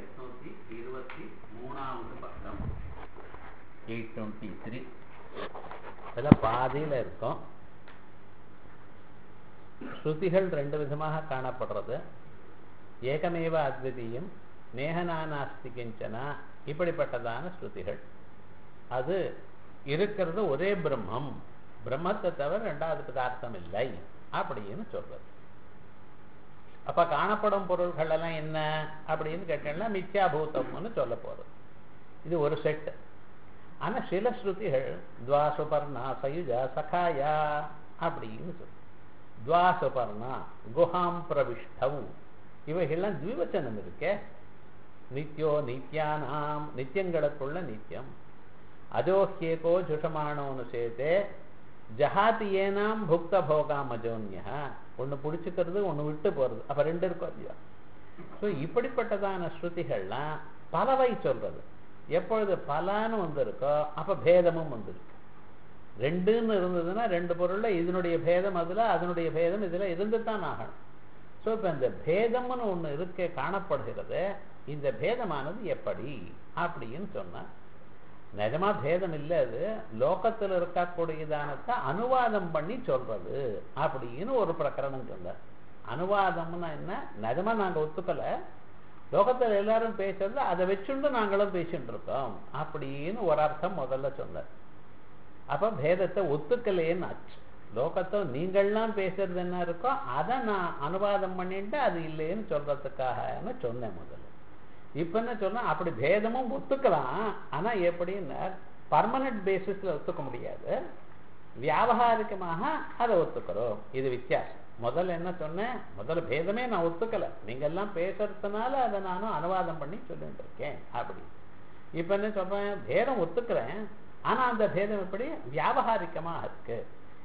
எட்நூத்தி இருபத்தி மூணாவது பக்கம் எயிட் டுவெண்ட்டி த்ரீ இதில் பாதியில் இருக்கும் ஸ்ருதிகள் ரெண்டு விதமாக காணப்படுறது ஏகமேவ அத்விதீயம் நேகநானாஸ்தி கிஞ்சனா இப்படிப்பட்டதான ஸ்ருதிகள் அது இருக்கிறது ஒரே பிரம்மம் பிரம்மத்தை தவிர ரெண்டாவது பதார்த்தம் இல்லை அப்படின்னு சொல்றது அப்ப காணப்படும் பொருள்கள் எல்லாம் என்ன அப்படின்னு கேட்டீங்கன்னா மித்யாபூதம்னு சொல்ல போறது இது ஒரு செட் ஆனா சில ஸ்ருதிகள் துவா சுபர்ணா சயுஜா சகாயா அப்படின்னு சொல்லு துவா சுபர்ணா குஹாம் பிரவிஷ்டவு இவைகள்லாம் துவிவச்சனம் இருக்கே நித்யோ நித்யானாம் நித்தியங்களுக்குள்ள நித்தியம் அஜோஹ்யேகோ ஜுஷமானோன்னு சேர்த்தே ஜஹாதி ஏனாம் புக்த போகாம் அஜோன்யா ஒன்று பிடிச்சிக்கிறது ஒன்று விட்டு போகிறது அப்போ ரெண்டு இருக்கும் இல்லையா ஸோ இப்படிப்பட்டதான ஸ்ருதிகள்லாம் பலவை சொல்றது எப்பொழுது பலான்னு வந்திருக்கோ அப்போ பேதமும் வந்திருக்கு ரெண்டுன்னு இருந்ததுன்னா ரெண்டு பொருளில் இதனுடைய பேதம் அதில் அதனுடைய பேதம் இதில் இருந்து தான் ஆகணும் ஸோ இப்போ இந்த பேதம்னு ஒன்று இருக்க காணப்படுகிறது இந்த பேதமானது எப்படி அப்படின்னு சொன்னால் நிஜமா பேதம் இல்லை அது லோகத்தில் இருக்கக்கூடியதானத்தை அனுவாதம் பண்ணி சொல்றது அப்படின்னு ஒரு பிரகரணம் சொன்னார் அனுவாதம்னா என்ன நிஜமா நாங்கள் ஒத்துக்கலை லோகத்தில் எல்லாரும் பேசுறது அதை வச்சுண்டு நாங்களும் பேசிட்டு இருக்கோம் அப்படின்னு ஒரு அர்த்தம் முதல்ல சொன்னார் அப்ப பேதத்தை ஒத்துக்கலையேன்னு ஆச்சு லோகத்தை நீங்கள்லாம் பேசுறது என்ன இருக்கோ அதை நான் அனுவாதம் பண்ணிட்டு அது இல்லைன்னு சொல்றதுக்காக சொன்னேன் முதல்ல இப்ப என்ன சொன்னா அப்படி பேதமும் ஒத்துக்கலாம் ஆனா எப்படின்னா பர்மனன்ட் பேசிஸ்ல ஒத்துக்க முடியாது வியாபகாரிகமாக அதை ஒத்துக்கிறோம் இது வித்தியாசம் முதல்ல என்ன சொன்னேன் முதல்ல பேதமே நான் ஒத்துக்கல நீங்க எல்லாம் பேசுறதுனால அதை நானும் அனுவாதம் பண்ணி சொல்லிட்டு இருக்கேன் அப்படி இப்ப என்ன சொல்றேன் பேதம் ஒத்துக்கிறேன் ஆனா அந்த பேதம் எப்படி வியாபகாரிகமாக இருக்கு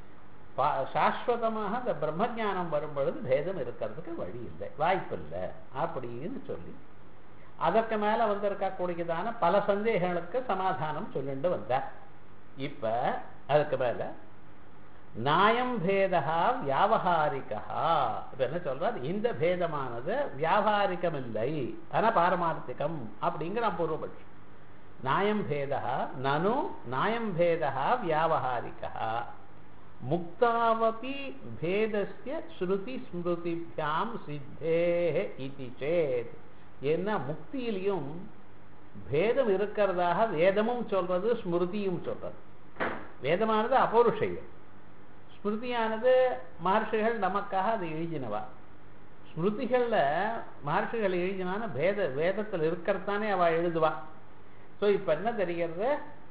சாஸ்வதமாக அந்த பிரம்ம ஜானம் வரும் பொழுது பேதம் இருக்கிறதுக்கு வழி இல்லை வாய்ப்பு இல்லை அப்படின்னு சொல்லி அதற்கு மேல வந்திருக்கக்கூடியதான பல சந்தேகங்களுக்கு சமாதானம் சொல்லிட்டு வந்தார் இப்ப அதுக்கு மேல நியாயம் பேதா வியாபகாரிகா இப்ப என்ன சொல்றார் இந்த பேதமானது வியாபாரிகம் இல்லை ஆனா பாரமார்த்திகம் அப்படிங்கிற பூர்வபட்சம் நியாயம் பேதா நனு நியாயம் பேதா வியாபகாரிகா முக்தாவபி பேதஸ்ய ஸ்ருதி ஸ்மிருதிபியாம் சித்தே இது சேத் ஏன்னா முக்தியிலையும் பேதம் இருக்கிறதாக வேதமும் சொல்றது ஸ்மிருதியும் சொல்றது வேதமானது அபௌருஷயம் ஸ்மிருதியானது மகர்ஷிகள் நமக்காக அது எழுதினவா ஸ்மிருதிகள்ல மகர்ஷிகள் எழுதினான வேத வேதத்தில் இருக்கிறதானே அவ எழுதுவா ஸோ இப்ப என்ன தெரிகிறது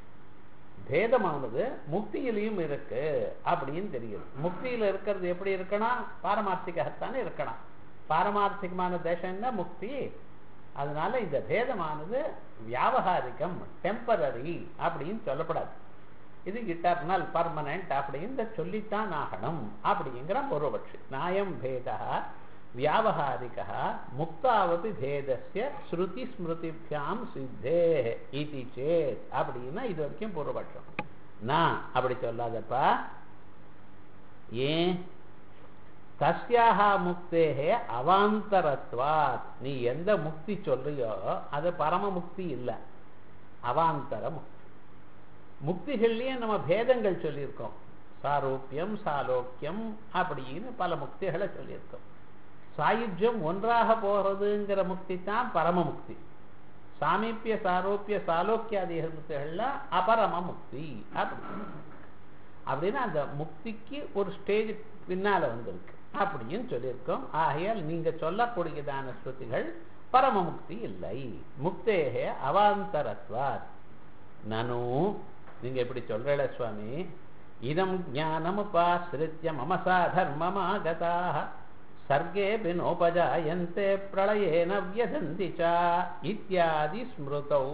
பேதமானது முக்தியிலையும் இருக்கு அப்படின்னு தெரியுது முக்தியில இருக்கிறது எப்படி இருக்கணும் பாரமார்த்திகத்தானே இருக்கணும் பாரமார்த்திகமான தேசம் தான் முக்தி அதனால இந்த பேதமானது வியாபகாரிகம் டெம்பரரி அப்படின்னு சொல்லப்படாது இது இட்டர்னல் பர்மனன்ட் அப்படின்னு சொல்லித்தான் ஆகணும் அப்படிங்கிற பூர்வபட்சி நியாயம் பேதா வியாபகாரிகா முக்தாவபி பேதஸ்ய ஸ்ருதி ஸ்மிருதிபியாம் சித்தே இது சேத் அப்படின்னா இது வரைக்கும் பூர்வபட்சம் நான் அப்படி சொல்லாதப்பா ஏன் தஸ்யாக முக்தேகே அவாந்தரத்வாத் நீ எந்த முக்தி சொல்றியோ அது பரம முக்தி இல்லை அவாந்தர முக்தி முக்திகள்லயே நம்ம பேதங்கள் சொல்லியிருக்கோம் சாரூப்பியம் சாலோக்கியம் அப்படின்னு பல முக்திகளை சொல்லியிருக்கோம் சாயுஜ்யம் ஒன்றாக போறதுங்கிற முக்தி தான் பரம முக்தி சாமீப்பிய சாரோப்பிய சாலோக்கியாதிக முக்திகள்லாம் அபரம முக்தி அப்படி அப்படின்னா அந்த முக்திக்கு ஒரு ஸ்டேஜ் பின்னால வந்திருக்கு அப்படின்னு சொல்லியிருக்கோம் ஆகையால் நீங்க சொல்லக்கூடியதான ஸ்ருதிகள் பரம முக்தி இல்லை முக்தேகே அவாந்தரத்வாத் நனு நீங்க எப்படி சொல்றல சுவாமி இதம் ஞானமுபாசிரித்ய மம சாதர்மமாகதாக சர்கேபி நோபஜாயந்தே பிரளயேன வியதந்தி ச இத்தியாதி ஸ்மிருதௌ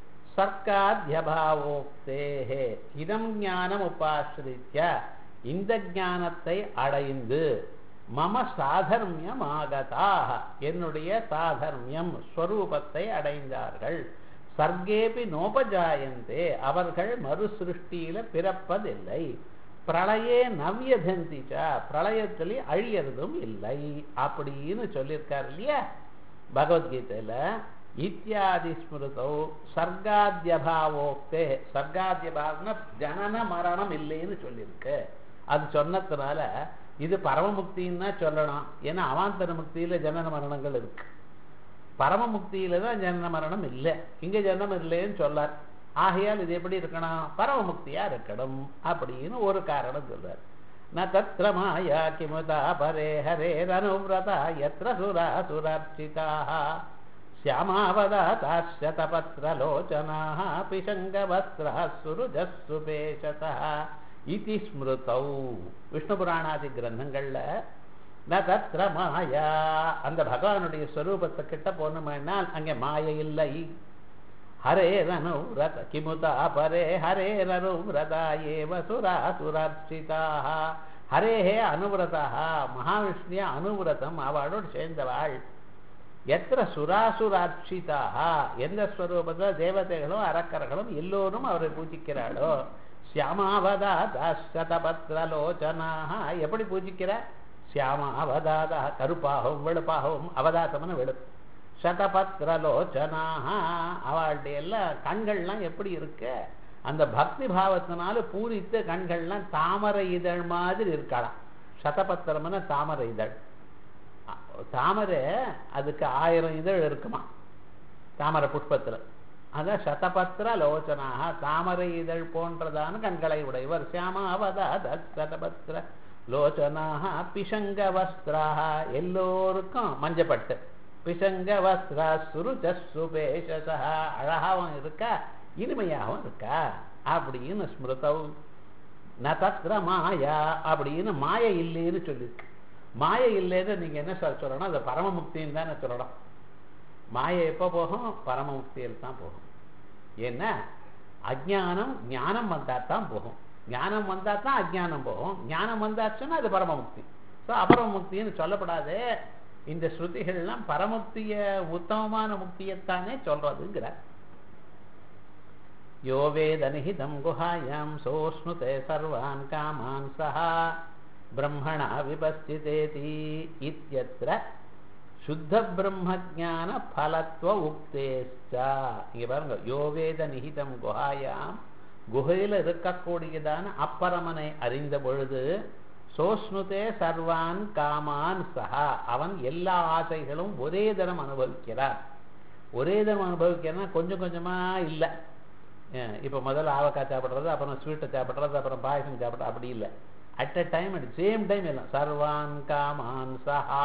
சர்க்காத்யபாவோக்தேஹே இதம் ஞானம் உபாசிரித்ய இந்த ஞானத்தை அடைந்து மம சாதர்மியம் ஆகதாக என்னுடைய சாதர்மியம் ஸ்வரூபத்தை அடைந்தார்கள் சர்க்கேபி நோபஜாயந்தே அவர்கள் மறுசிருஷ்டியில பிறப்பதில்லை பிரளயே நவ்யதந்திச்சா பிரளயத்தில் அழியறதும் இல்லை அப்படின்னு சொல்லியிருக்காரு இல்லையா பகவத்கீதையில இத்தியாதி ஸ்மிருதோ சர்க்காத்தியபாவோக்தே சர்க்காத்தியபாவம்னா ஜனன மரணம் இல்லைன்னு சொல்லியிருக்கு அது சொன்னதுனால இது பரமமுக்தின்னு தான் சொல்லணும் ஏன்னா அவாந்தர முக்தியில ஜனன மரணங்கள் இருக்கு பரமமுக்தியில தான் ஜனன மரணம் இல்லை இங்க ஜனனம் இல்லைன்னு சொல்லார் ஆகையால் இது எப்படி இருக்கணும் பரமமுக்தியா இருக்கணும் அப்படின்னு ஒரு காரணம் சொல்றார் ந தத்ர மாயா கிமுதா பரே ஹரேரனுவிரதா எத்திர சுரா சுரார்ச்சிதாக श्यामावदाताश्च तपत्रलोचनाः पिशङ्गवस्त्रः सुरुजः सुपेशतः इति स्मृतौ விஷ்ணுபுராணாதி கிரந்தங்கள்ல ந தத்ர மாயா அந்த பகவானுடைய ஸ்வரூபத்தை கிட்ட போனோம்னால் அங்கே மாய இல்லை ஹரேரனு விரத கிமுதா பரே ஹரேரனு விரதா ஏவ சுரா சுரார்ச்சிதாக ஹரேஹே அனுவிரதா மகாவிஷ்ணிய அனுவிரதம் அவளோடு சேர்ந்தவாள் எத்திர சுராசுராட்சிதாக எந்த ஸ்வரூபத்தில் தேவதைகளும் அரக்கர்களும் எல்லோரும் அவரை பூஜிக்கிறாளோ சியாமாவதாதபத்ரலோச்சனாக எப்படி பூஜிக்கிறார் சியாமாவதாதா கருப்பாகவும் வெளுப்பாகவும் அவதாத்தம்னு வெளுப்பு சதபத்ரலோச்சனாக அவளுடைய எல்லாம் கண்கள்லாம் எப்படி இருக்கு அந்த பக்தி பாவத்தினால பூரித்த கண்கள்லாம் தாமரை இதழ் மாதிரி இருக்கலாம் சதபத்திரம்னா தாமரை இதழ் தாமரை அதுக்கு ஆயிரம் இதழ் இருக்குமா தாமரை புஷ்பத்தில் அதான் சதபத்திர லோச்சனாக தாமரை இதழ் போன்றதான கண்களை உடையவர் சியாமாவதாத சதபத்திர லோச்சனாக பிசங்க வஸ்திராக எல்லோருக்கும் மஞ்சப்பட்டு பிசங்க வஸ்திரா சுருச்ச சுபேஷசா அழகாவும் இருக்கா இனிமையாகவும் இருக்கா அப்படின்னு ஸ்மிருதவ் ந தத்ர மாயா அப்படின்னு மாய இல்லைன்னு சொல்லியிருக்கு மாய இல்லைன்னு நீங்க என்ன சார் சொல்லணும் அது பரமமுக்தின்னு தானே சொல்லணும் மாயை எப்போ போகும் பரமமுக்தியில் தான் போகும் ஏன்னா அஜானம் ஞானம் வந்தால் தான் போகும் ஞானம் வந்தால் தான் அஜானம் போகும் ஞானம் வந்தாச்சுன்னா அது பரமமுக்தி ஸோ அபரமுக்தின்னு சொல்லப்படாது இந்த ஸ்ருதிகள்லாம் பரமுக்திய உத்தமமான முக்தியைத்தானே சொல்றதுங்கிறார் யோ வேதனிஹிதம் குஹாயாம் சோஷ்ணுதே சர்வான் காமான் சஹா பிரம்மணா விபஸ்திதேதி இத்தியத்திர சுத்த பிரம்மஜான பலத்துவ உக்தேஷ்டா இங்க பாருங்க யோவேத நிகிதம் குஹாயாம் குகையில் இருக்கக்கூடியதான அப்பரமனை அறிந்த பொழுது சோஷ்ணுதே சர்வான் காமான் சஹா அவன் எல்லா ஆசைகளும் ஒரே தரம் அனுபவிக்கிறான் ஒரே தரம் அனுபவிக்கிறான் கொஞ்சம் கொஞ்சமா இல்லை இப்போ முதல்ல ஆவக்காய் சாப்பிட்றது அப்புறம் ஸ்வீட்டை சாப்பிட்றது அப்புறம் பாயசம் சாப்பிட்றது அப்படி இல்லை at a time at same time எல்லாம் சர்வான் காமான் சஹா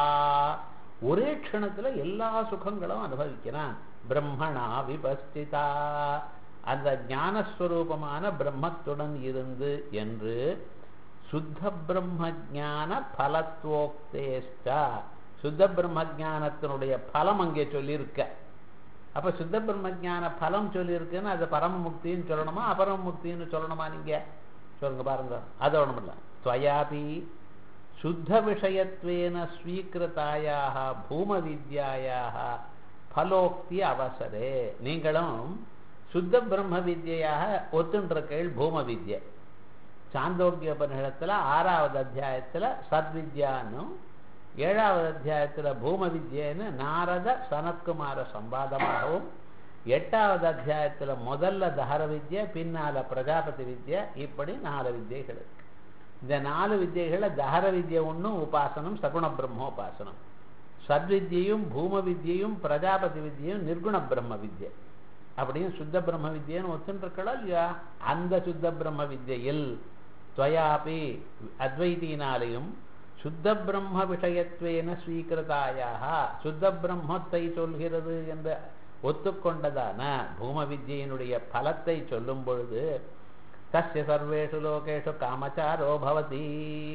ஒரே க்ஷணத்துல எல்லா சுகங்களும் அனுபவிக்கிறான் பிரம்மணா விபஸ்திதா அந்த ஞானஸ்வரூபமான பிரம்மத்துடன் இருந்து என்று சுத்த பிரம்ம ஜான பலத்வோக்தேஷ்டா சுத்த பிரம்ம ஜானத்தினுடைய பலம் அங்கே சொல்லியிருக்க அப்ப சுத்த பிரம்ம ஜான பலம் சொல்லியிருக்குன்னு அது பரமமுக்தின்னு சொல்லணுமா அபரமுக்தின்னு சொல்லணுமா நீங்க சொல்லுங்க பாருங்க அது ஒண்ணும் இல்லை துவயாபி சுத்த விஷயத்வேன ஸ்வீகிருத்தாயாக பூம வித்யாயாக பலோக்தி அவசரே நீங்களும் சுத்த பிரம்ம வித்யாக ஒத்துன்றிருக்கீள் பூம வித்யை சாந்தோக்கிய உபநிஷத்துல ஆறாவது அத்தியாயத்துல சத்வித்யான்னு ஏழாவது அத்தியாயத்துல பூம வித்யன்னு நாரத சனத்குமார சம்பாதமாகவும் எட்டாவது அத்தியாயத்துல முதல்ல தஹர வித்யா பின்னால பிரஜாபதி வித்யா இப்படி நாலு வித்யைகள் இருக்கு இந்த நாலு வித்யைகள்ல தஹர வித்யை ஒன்றும் உபாசனம் சகுண பிரம்மோபாசனம் சத்வித்யையும் பூம வித்யையும் பிரஜாபதி வித்யையும் நிர்குண பிரம்ம வித்யை அப்படின்னு சுத்த பிரம்ம வித்யன்னு ஒத்துருக்கலாம் இல்லையா அந்த சுத்த பிரம்ம வித்யில் துவயாபி அத்வைத்தினாலையும் சுத்த பிரம்ம விஷயத்வேன ஸ்வீகிருதாயாக சுத்த பிரம்மத்தை சொல்கிறது என்று ஒத்துக்கொண்டதான பூம வித்யினுடைய பலத்தை சொல்லும் பொழுது தஸ்ய சர்வேஷு லோகேஷு காமச்சாரோ பவதி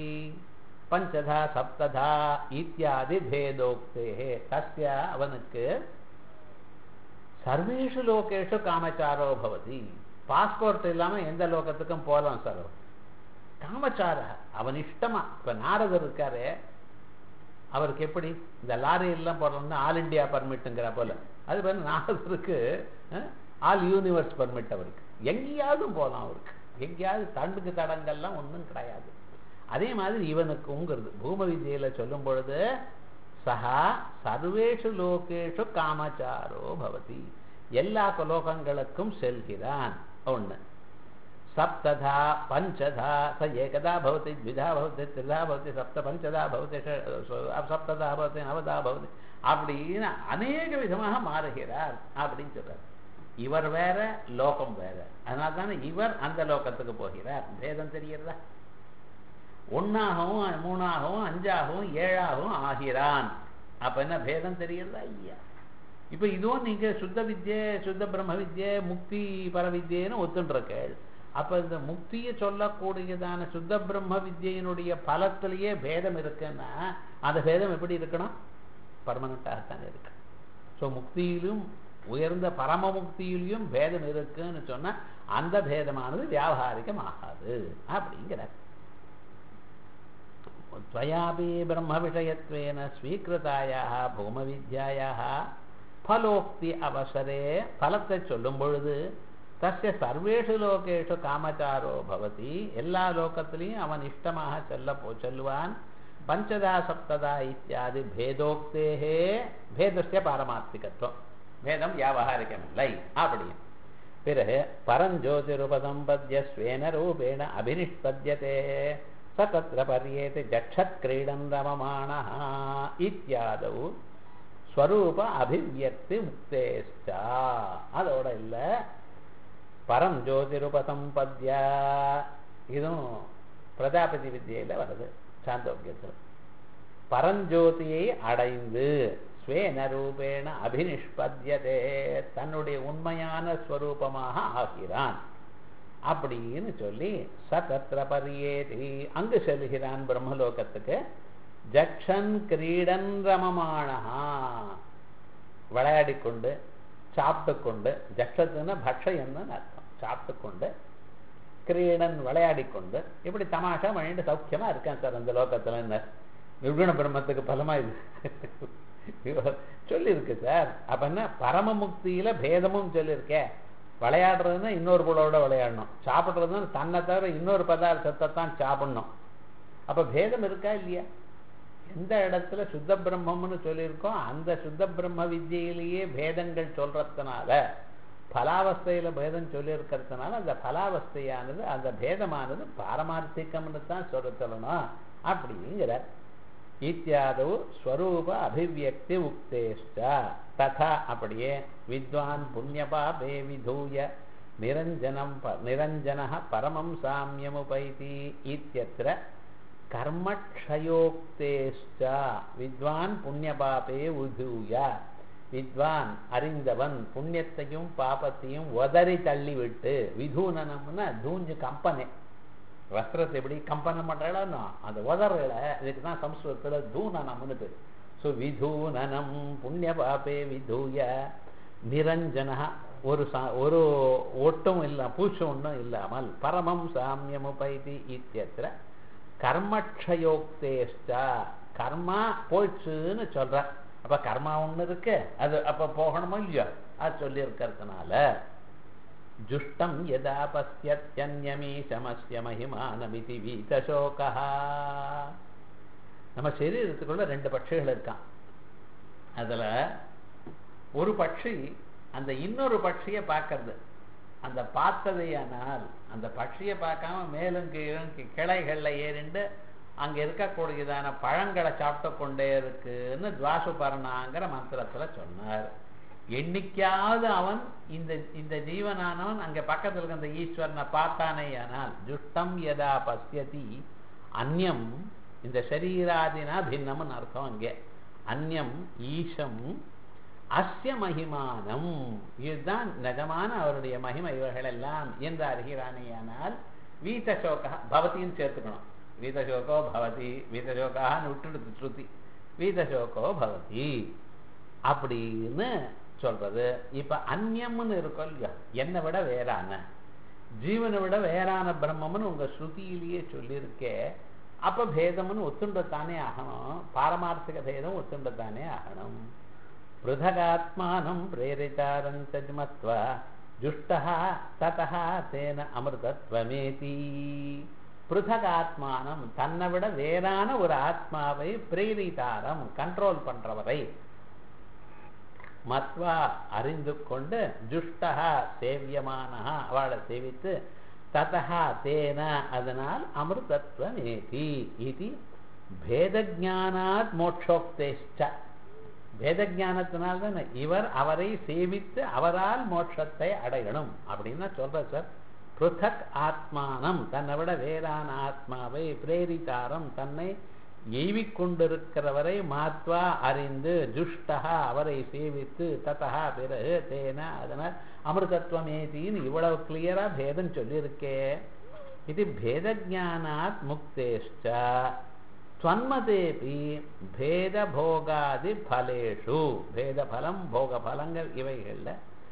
பஞ்சதா சப்ததா இத்தியாதி பேதோக்தே தஸ்ய அவனுக்கு சர்வேஷு லோகேஷு காமச்சாரோ பவதி பாஸ்போர்ட் இல்லாம எந்த லோகத்துக்கும் போகலாம் சார் காமச்சார அவன் இஷ்டமா இப்ப நாரதர் இருக்காரு அவருக்கு எப்படி இந்த லாரி எல்லாம் போடுறோம்னா ஆல் இண்டியா பர்மிட்டுங்கிற போல அது வந்து நாரதருக்கு ஆல் யூனிவர்ஸ் பர்மிட் அவருக்கு எங்கேயாவது போகலாம் அவருக்கு எங்கேயாவது தண்டுக்கு தடங்கள்லாம் ஒன்றும் கிடையாது அதே மாதிரி இவனுக்குங்கிறது பூம விஜயில சொல்லும் பொழுது சஹா சர்வேஷு லோகேஷு காமச்சாரோ பவதி எல்லா லோகங்களுக்கும் செல்கிறான் ஒண்ணு சப்ததா பஞ்சதா ச ஏகதா பவதி த்விதா பவதி திரிதா பவதி சப்த பஞ்சதா பவதி ஷ- ச- சப்ததா பவதி நவதா பவதி அப்படின்னு அநேக விதமாக மாறுகிறார் அப்படின்னு சொல்றார் இவர் வேற லோகம் வேற அதனால தானே இவர் அந்த லோகத்துக்கு போகிறார் பேதம் தெரிகிறதா ஒன்னாகவும் மூணாகவும் அஞ்சாகவும் ஏழாகவும் ஆகிறான் அப்ப என்ன பேதம் தெரிகிறதா ஐயா இப்ப இதுவும் நீங்க சுத்த வித்யை சுத்த பிரம்ம வித்யை முக்தி பரவித்யன்னு ஒத்துன்றீர்கள் அப்ப இந்த முக்தியை சொல்லக்கூடியதான சுத்த பிரம்ம வித்யினுடைய பலத்திலேயே பேதம் இருக்குன்னா அந்த பேதம் எப்படி இருக்கணும் பர்மனண்டாகத்தான் இருக்கு ஸோ முக்தியிலும் உயர்ந்த பரம முக்தியிலையும் பேதம் இருக்குன்னு சொன்னா அந்த பேதமானது வியாபாரிகம் ஆகாது அப்படிங்கிறார் त्वयापि ब्रह्मविषयत्वेन स्वीकृतायाः भौमविद्यायाः फलोक्ति அவசரே பலத்தை சொல்லும் பொழுது தஸ்ய சர்வேஷு லோகேஷு காமச்சாரோ பவதி எல்லா லோகத்திலையும் அவன் இஷ்டமாக செல்ல போ செல்வான் பஞ்சதா சப்ததா இத்தியாதி பேதோக்தேகே பேதஸ்ய பாரமார்த்திகத்துவம் பேதம் வியாபகாரிகமில்லை அப்படியும் பிறகு பரஞ்சோதிருபசம்பத்ய ஸ்வேன ரூபேண அபினிஷ்பத்யதே ச தத்ர பர்யேதி ஜக்ஷத் கிரீடன் ரமமாணः இத்தியாதவு ஸ்வரூப அபிவியக்தி முக்தேஷ்டா அதோட இல்ல பரம் ஜோதிருபசம்பத்ய இதுவும் பிரஜாபதி வித்தியில வருது சாந்தோக்கியத்தில் பரஞ்சோதியை அடைந்து ஸ்வேன ரூபேண அபினிஷ்பத்யதே தன்னுடைய உண்மையான ஸ்வரூபமாக ஆகிறான் அப்படின்னு சொல்லி சதத்திர பரியேதி அங்கு செல்கிறான் பிரம்மலோகத்துக்கு ஜக்ஷன் கிரீடன் ரமமானஹா விளையாடி கொண்டு சாப்பிட்டு கொண்டு ஜக்ஷத்துன்னா பக்ஷயன்னு அர்த்தம் சாப்பிட்டு கொண்டு கிரீடன் விளையாடி கொண்டு இப்படி தமாஷா பண்ணிட்டு சௌக்கியமா இருக்கேன் சார் அந்த லோகத்துல என்ன நிர்குண பிரம்மத்துக்கு பலமா இது சொல்லியிருக்கு சார் அப்ப என்ன பரம முக்தியில பேதமும் சொல்லியிருக்கே விளையாடுறதுன்னா இன்னொரு புலோட விளையாடணும் சாப்பிட்றதுன்னு தன்னை தவிர இன்னொரு பதார்த்தத்தை தான் சாப்பிடணும் அப்ப பேதம் இருக்கா இல்லையா எந்த இடத்துல சுத்த பிரம்மம்னு சொல்லியிருக்கோம் அந்த சுத்த பிரம்ம வித்தியிலேயே பேதங்கள் சொல்றதுனால பலாவஸ்தையில பேதம் சொல்லியிருக்கிறதுனால அந்த பலாவஸ்தையானது அந்த பேதமானது பாரமார்த்திகம்னு தான் சொல்ல சொல்லணும் அப்படிங்கிற இத்தியாதவு ஸ்வரூப அபிவியக்தி உக்தேஷ்ட ததா அப்படியே வித்வான் புண்ணியபாபே விதூய நிரஞ்சனம் ப- நிரஞ்சனः பரமம் சாமியமுபைதி இத்தியத்திர கர்மக்ஷயோக்தேஷ்ட வித்வான் புண்ணியபாபே உதூய வித்வான் அறிந்தவன் புண்ணியத்தையும் பாபத்தையும் உதறி தள்ளிவிட்டு விதூனனம்னா தூஞ்சு கம்பனை வஸ்திரத்தை எப்படி கம்பனம் பண்றாளோ அந்த உதறல இதுக்கு தான் சம்ஸ்கிருதத்துல தூனனம்னு பேர் ஸோ விதூனனம் புண்ணிய பாபே விதூய நிரஞ்சன ஒரு சா ஒரு ஒட்டும் இல்ல பூச்சு ஒன்றும் இல்லாமல் பரமம் சாமியமுபைதி இத்தியத்திர கர்மக்ஷயோக்தேஷ்டா கர்மா போயிடுச்சுன்னு சொல்ற அப்ப கர்மா ஒண்ணு இருக்கு அது அப்ப போகணுமோ இல்லையோ அது சொல்லி இருக்கிறதுனால ஜுஷ்டம் யதா பசியத்யன்யமீசமஸ்ய மகிமானமிதி வீதசோகா நம்ம சரீரத்துக்குள்ள ரெண்டு பட்சிகள் இருக்கான் அதுல ஒரு பட்சி அந்த இன்னொரு பட்சியை பார்க்கறது அந்த பார்த்ததையானால் அந்த பட்சியை பார்க்காம மேலும் கீழும் கி- கிளைகள்ல ஏறிண்டு அங்க இருக்கக்கூடியதான பழங்களை சாப்பிட்டு கொண்டே இருக்குன்னு துவாசுபர்ணாங்கிற மந்திரத்துல சொன்னார் என்னைக்காவது அவன் இந்த இந்த ஜீவனானவன் அங்க பக்கத்துல இருக்க அந்த ஈஸ்வரனை பார்த்தானேயானால் ஜுஷ்டம் யதா பசியதி அந்யம் இந்த சரீராதினா பின்னம்னு அர்த்தம் அங்கே அந்யம் ஈஷம் அஸ்ய மகிமானம் இதுதான் நிஜமான அவருடைய மகிமை இவர்கள் எல்லாம் என்று அறிகிறானேயானால் வீதசோகா பவதின்னு சேர்த்துக்கணும் வீதசோகோ பவதி வீதசோகான்னு விட்டுடுது ஸ்ருதி வீதசோகோ பவதி அப்படின்னு சொல்றது இப்ப அந்நியம்னு இருக்கும் இல்லையா என்னை விட வேறான ஜீவனை விட வேறான பிரம்மம்னு உங்க ஸ்ருதியிலேயே சொல்லியிருக்கே அப்ப பேதம்னு ஒத்துண்டத்தானே ஆகணும் பாரமார்த்திக பேதம் ஒத்துண்டத்தானே ஆகணும் பிருதகாத்மானம் பிரேரிதாரஞ்ச மத்வா ஜுஷ்டா ததா தேன அமிர்தத்வமேதி பிருதக் ஆத்மானம் தன்னை விட வேறான ஒரு ஆத்மாவை பிரேரிதாரம் கண்ட்ரோல் பண்றவரை மத்வா அறிந்து கொண்டு ஜுஷ்டா சேவியமானஹா அவளை சேவித்து ததா தேன அதனால் அமிர்தத்வமேதி இது பேதஜானாத் மோட்சோக்தேஷ்ட பேதஜானத்தினால்தான் இவர் அவரை சேவித்து அவரால் மோட்சத்தை அடையணும் அப்படின்னு சொல்ற சார் பிருத்தக் ஆத்மானம் தன்னை விட வேறான ஆத்மாவை பிரேரிதாரம் தன்னை எய்விக் கொண்டிருக்கிறவரை மாத்வா அறிந்து ஜுஷ்டா அவரை சேவித்து ததா பிறகு தேன அதனால் அமிர்தத்துவம் ஏதின்னு இவ்வளவு கிளியரா பேதம் சொல்லியிருக்கே இது பேதஜானாத் முக்தேஷ்ட ஸ்வன்மதேபி பேதபோகாதி பலேஷு பேதபலம் போக பலங்கள் இவைகள்ல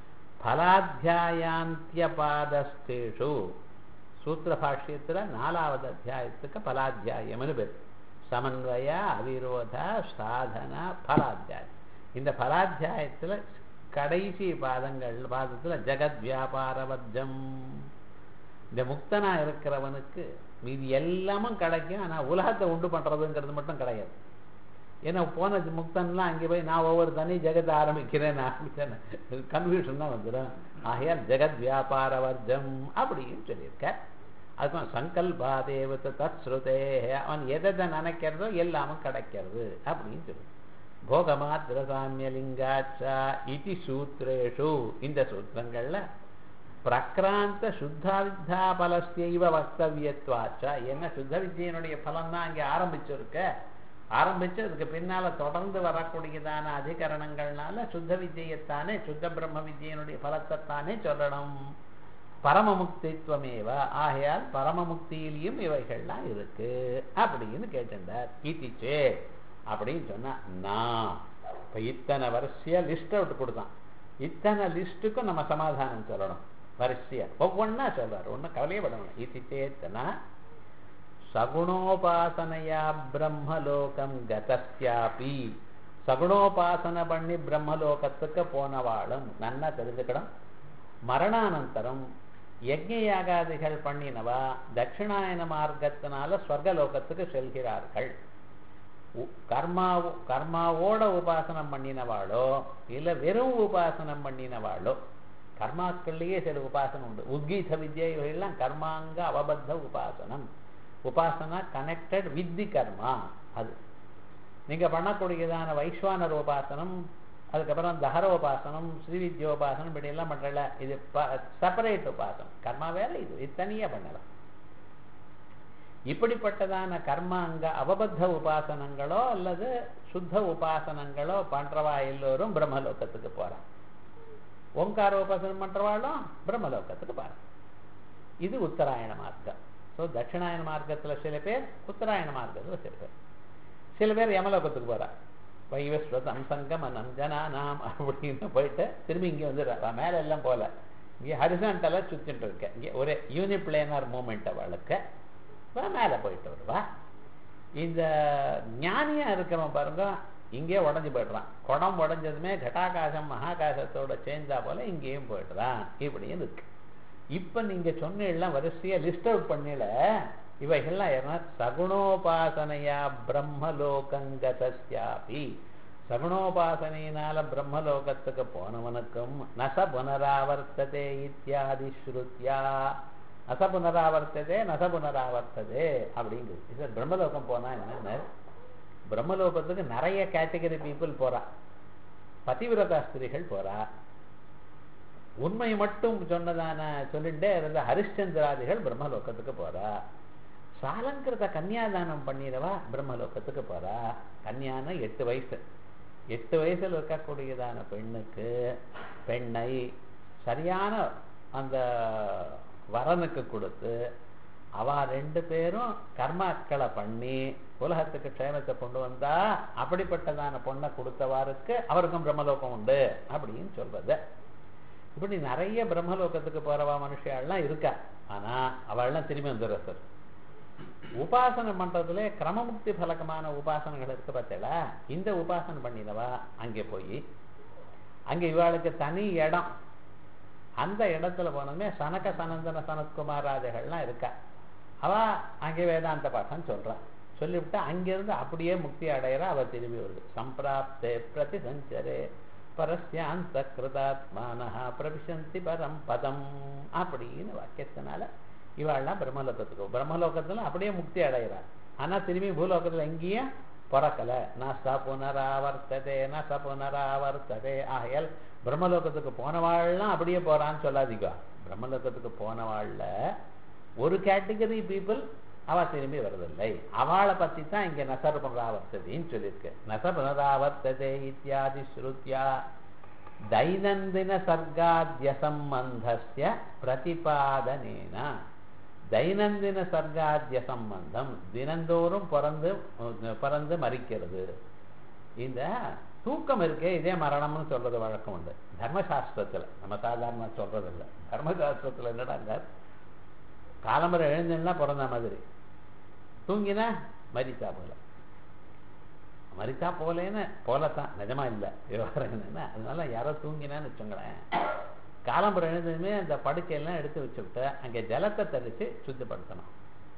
பலாத்தியாயாந்தியபாதஸ்தேஷு சூத்திர பாஷ்யத்துல நாலாவது அத்தியாயத்துக்கு பலாத்தியாயம்னு பேர் சமன்வய அவிரோத சாதன பலாத்தியாயம் இந்த பலாத்தியாயத்துல கடைசி பாதங்கள் பாதத்துல ஜெகத் வியாபார வர்ஜம் இந்த முக்தனா இருக்கிறவனுக்கு மீதி எல்லாமும் கிடைக்கும் ஆனா உலகத்தை உண்டு பண்றதுங்கிறது மட்டும் கிடையாது ஏன்னா போன முக்தன்லாம் அங்கே போய் நான் ஒவ்வொரு தனி ஜெகத்தை ஆரம்பிக்கிறேன் ஆரம்பிச்சேன் கன்ஃபியூஷன் தான் வந்துடும் ஆகையால் ஜெகத் வியாபார வர்ஜம் அப்படின்னு சொல்லியிருக்க அதுக்கும் சங்கல்பா தேவத்தை தத் ஸ்ருதே அவன் எதை நினைக்கிறதோ எல்லாமும் கிடைக்கிறது அப்படின்னு சொல்லி போகமாத்திர சாமிய லிங்காச்சா இது சூத்ரேஷு இந்த சூத்திரங்கள்ல பிரக்ராந்த சுத்தாவித்தா பலஸ்தைவ வக்தவியத்வாச்சா என்ன சுத்த வித்தியனுடைய பலம் தான் அங்கே ஆரம்பிச்சிருக்க ஆரம்பிச்சு அதுக்கு பின்னால தொடர்ந்து வரக்கூடியதான அதிகரணங்கள்னால சுத்த வித்தியைத்தானே சுத்த பிரம்ம வித்தியனுடைய பலத்தைத்தானே சொல்லணும் பரமமுக்தித்வமேவ ஆகையால் பரமமுக்தியிலையும் இவைகள்லாம் இருக்கு அப்படின்னு கேட்டிருந்தார் ஈத்திச்சே அப்படின்னு சொன்னா நான் இப்ப இத்தனை வரிசையா லிஸ்ட் அவுட் கொடுத்தான் இத்தனை லிஸ்ட்டுக்கும் நம்ம சமாதானம் சொல்லணும் வரிசையா ஒவ்வொன்னா சொல்றாரு ஒன்னும் கவலையப்படணும் ஈத்திச்சேத்தனா சகுணோபாசனையா பிரம்மலோகம் கதஸ்யாபி சகுணோபாசனை பண்ணி பிரம்மலோகத்துக்கு போனவாளும் நன்னா தெரிஞ்சுக்கணும் மரணானந்தரம் யஜ்ஞ யாகாதிகள் பண்ணினவா தட்சிணாயன மார்க்கத்தினால ஸ்வர்கலோகத்துக்கு செல்கிறார்கள் கர்மா கர்மாவோட உபாசனம் பண்ணினவாளோ இல்ல வெறும் உபாசனம் பண்ணினவாளோ கர்மாக்கள்லயே சில உபாசனம் உண்டு உத்கீத வித்யா இவைகள்லாம் கர்மாங்க அவபத்த உபாசனம் உபாசனா கனெக்டட் வித் தி கர்மா அது நீங்க பண்ணக்கூடியதான வைஸ்வானர் உபாசனம் அதுக்கப்புறம் தஹர உபாசனம் ஸ்ரீவித்யோபாசனம் இப்படி எல்லாம் பண்றல இது செப்பரேட் உபாசனம் கர்மா வேற இது இது தனியா பண்ணலாம் இப்படிப்பட்டதான கர்மாங்க அவபத்த உபாசனங்களோ அல்லது சுத்த உபாசனங்களோ பண்றவா எல்லோரும் பிரம்மலோகத்துக்கு போறான் ஓங்கார உபாசனம் பண்றவாளும் பிரம்மலோகத்துக்கு போறான் இது உத்தராயண மார்க்கம் ஸோ தட்சிணாயன மார்க்கத்தில் சில பேர் உத்தராயண மார்க்கத்தில் சில பேர் சில பேர் யமலோகத்துக்கு போறா வைவஸ்வதம் சங்கமனம் ஜனானாம் அப்படின்னு போயிட்டு திரும்பி இங்கே வந்துடுறா மேலே எல்லாம் போல இங்கே ஹரிசாண்டலாக சுத்திட்டு இருக்க இங்கே ஒரே யூனிப்ளேனார் மூமெண்ட் அவளுக்கு மேலே போயிட்டு வருவா இந்த ஞானியா இருக்கிறவன் பாருங்க இங்கே உடஞ்சி போயிடுறான் குடம் உடஞ்சதுமே கட்டாகாசம் மகாகாசத்தோட சேர்ந்தா போல இங்கேயும் போயிடுறான் இப்படியும் இருக்கு இப்ப நீங்க சொன்ன எல்லாம் வரிசையா லிஸ்ட் அவுட் பண்ணல இவைகள்லாம் என்ன சகுணோபாசனையா பிரம்மலோகங்கதஸ்யாபி சகுணோபாசனையினால பிரம்மலோகத்துக்கு போனவனுக்கும் நச புனராவர்த்ததே இத்தியாதி ஸ்ருத்யா நச புனராவர்த்ததே நச புனராவர்த்ததே அப்படிங்குது இது பிரம்மலோகம் போனா என்ன பிரம்மலோகத்துக்கு நிறைய கேட்டகரி பீப்புள் போறா பதிவிரதா ஸ்திரிகள் போறா உண்மை மட்டும் சொன்னதான சொல்லிட்டே இருந்த ஹரிஷ்சந்திராதிகள் பிரம்மலோகத்துக்கு போறா சாலங்கிருத கன்னியாதானம் பண்ணிடவா பிரம்மலோகத்துக்கு போறா கன்னியான எட்டு வயசு எட்டு வயசுல இருக்கக்கூடியதான பெண்ணுக்கு பெண்ணை சரியான அந்த வரனுக்கு கொடுத்து அவ ரெண்டு பேரும் கர்மாக்களை பண்ணி உலகத்துக்கு க்ஷேமத்தை கொண்டு வந்தா அப்படிப்பட்டதான பொண்ணை கொடுத்தவாருக்கு அவருக்கும் பிரம்மலோகம் உண்டு அப்படின்னு சொல்றது இப்படி நிறைய பிரம்மலோகத்துக்கு போறவா மனுஷியாள்லாம் இருக்கா ஆனா அவள்லாம் திரும்பி வந்துடுற சார் உபாசனை பண்றதுல கிரமமுக்தி பலகமான உபாசனைகள் இருக்கு பார்த்தீங்களா இந்த உபாசனை பண்ணினவா அங்கே போய் அங்க இவாளுக்கு தனி இடம் அந்த இடத்துல போனதுமே சனக சனந்தன சனத்குமாராதிகள்லாம் இருக்கா அவ அங்கே வேதாந்த பாடம் சொல்றான் சொல்லிவிட்டு அங்கிருந்து அப்படியே முக்தி அடையிற அவ திரும்பி வருது சம்பிராப்தே பிரதி சஞ்சரே பரஸ்யாந்த கிருதாத்மானஹா பிரவிசந்தி பரம் பதம் அப்படின்னு வாக்கியத்தினால இவாள்லாம் பிரம்மலோகத்துக்கு பிரம்மலோகத்துல அப்படியே முக்தி அடைகிறா ஆனா திரும்பி பூலோகத்துல எங்கேயும் பிறக்கல நச புனராவர்த்ததே நச புனராவர்த்ததே ஆகையால் பிரம்மலோகத்துக்கு போனவாள்லாம் அப்படியே போறான்னு சொல்லாதீங்க பிரம்மலோகத்துக்கு போனவாள்ல ஒரு கேட்டகரி பீப்புள் அவ திரும்பி வருவதில்லை அவளை பத்தி தான் இங்க நசர் புனராவர்த்ததின்னு சொல்லியிருக்கு நசர் புனராவர்த்ததே இத்தியாதி ஸ்ருத்யா தைனந்தின சர்க்காத்ய சம்பந்தஸ்ய பிரதிபாதனேன தைனந்தின சர்க்காத்ய சம்பந்தம் தினந்தோறும் பிறந்து பிறந்து மறிக்கிறது இந்த தூக்கம் இருக்கே இதே மரணம்னு சொல்றது வழக்கம் உண்டு தர்மசாஸ்திரத்துல நம்ம சாதாரண சொல்றது இல்லை தர்மசாஸ்திரத்துல என்னடா காலம்பரை எழுந்தா பிறந்த மாதிரி தூங்கினா மரித்தா போல மரித்தா போலேன்னு போலத்தான் நிஜமா இல்லை விவகாரம் என்னன்னா அதனால யாரோ தூங்கினான்னு வச்சுங்களேன் காலம்புறம் எழுந்ததுமே அந்த படுக்கையெல்லாம் எடுத்து வச்சுவிட்டு அங்கே ஜலத்தை தெளித்து சுத்தப்படுத்தணும்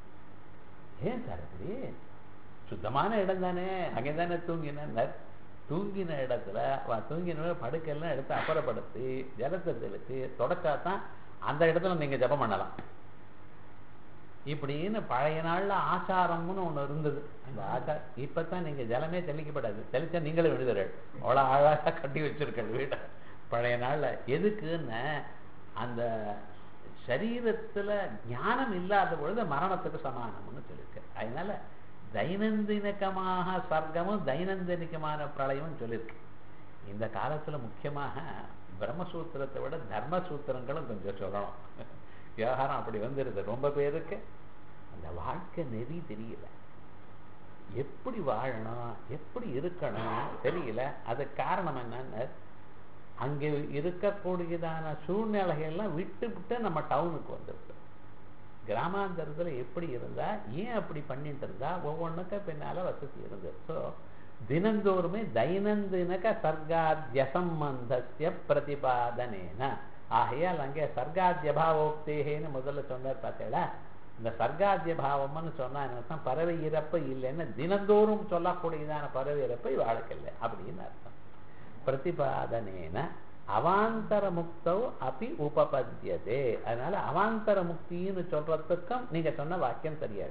ஏன் சார் அப்படி சுத்தமான இடம் தானே அங்கே தானே தூங்கினார் தூங்கின இடத்துல தூங்கின படுக்கையெல்லாம் எடுத்து அப்புறப்படுத்தி ஜலத்தை தெளித்து தொடச்சா தான் அந்த இடத்துல நீங்க ஜபம் பண்ணலாம் இப்படின்னு பழைய நாள்ல ஆச்சாரம்னு ஒண்ணு இருந்தது அந்த ஆச்சாரம் இப்பதான் நீங்க ஜலமே தெளிக்கப்படாது தெளிச்சா நீங்களும் விடுதல் அவ்வளவு அழகா கட்டி வச்சிருக்கள் வீட்டை பழைய நாள்ல எதுக்குன்னு அந்த சரீரத்துல ஞானம் இல்லாத பொழுது மரணத்துக்கு சமானம்னு சொல்லியிருக்கு அதனால தைனந்தினகமாக சர்க்கமும் தைனந்தினிகமான பிரளயமும் சொல்லியிருக்கு இந்த காலத்துல முக்கியமாக பிரம்மசூத்திரத்தை விட தர்மசூத்திரங்களும் கொஞ்சம் சொல்லணும் விவகாரம் அப்படி வந்துருது ரொம்ப பேருக்கு அந்த வாழ்க்கை நெறி தெரியல எப்படி வாழணும் எப்படி இருக்கணும் தெரியல அது காரணம் என்னன்னு அங்கே இருக்கக்கூடியதான சூழ்நிலைகள்லாம் விட்டு விட்டு நம்ம டவுனுக்கு வந்துருக்கு கிராமாந்தரத்துல எப்படி இருந்தா ஏன் அப்படி பண்ணிட்டு இருந்தா ஒவ்வொன்றுக்கும் பின்னால வசதி இருந்தது ஸோ தினந்தோறுமே தைனந்தினக சர்க்காத்திய சம்பந்தஸ்ய பிரதிபாதனேன ஆகையால் அங்கே சர்க்காத்திய பாவோக்தேகேன்னு முதல்ல சொன்னார் பார்த்தேடா இந்த சர்க்காத்திய பாவம்னு சொன்னா என்ன பறவை இறப்பு இல்லைன்னு தினந்தோறும் சொல்லக்கூடியதான பறவை இறப்பை வாழ்க்கையில் அப்படின்னு அர்த்தம் பிரதிபாதனேன அவாந்தர முக்தோ அப்படி உபபத்தியதே அதனால அவாந்தர முக்தின்னு சொல்றதுக்கும் நீங்க சொன்ன வாக்கியம் தெரியாது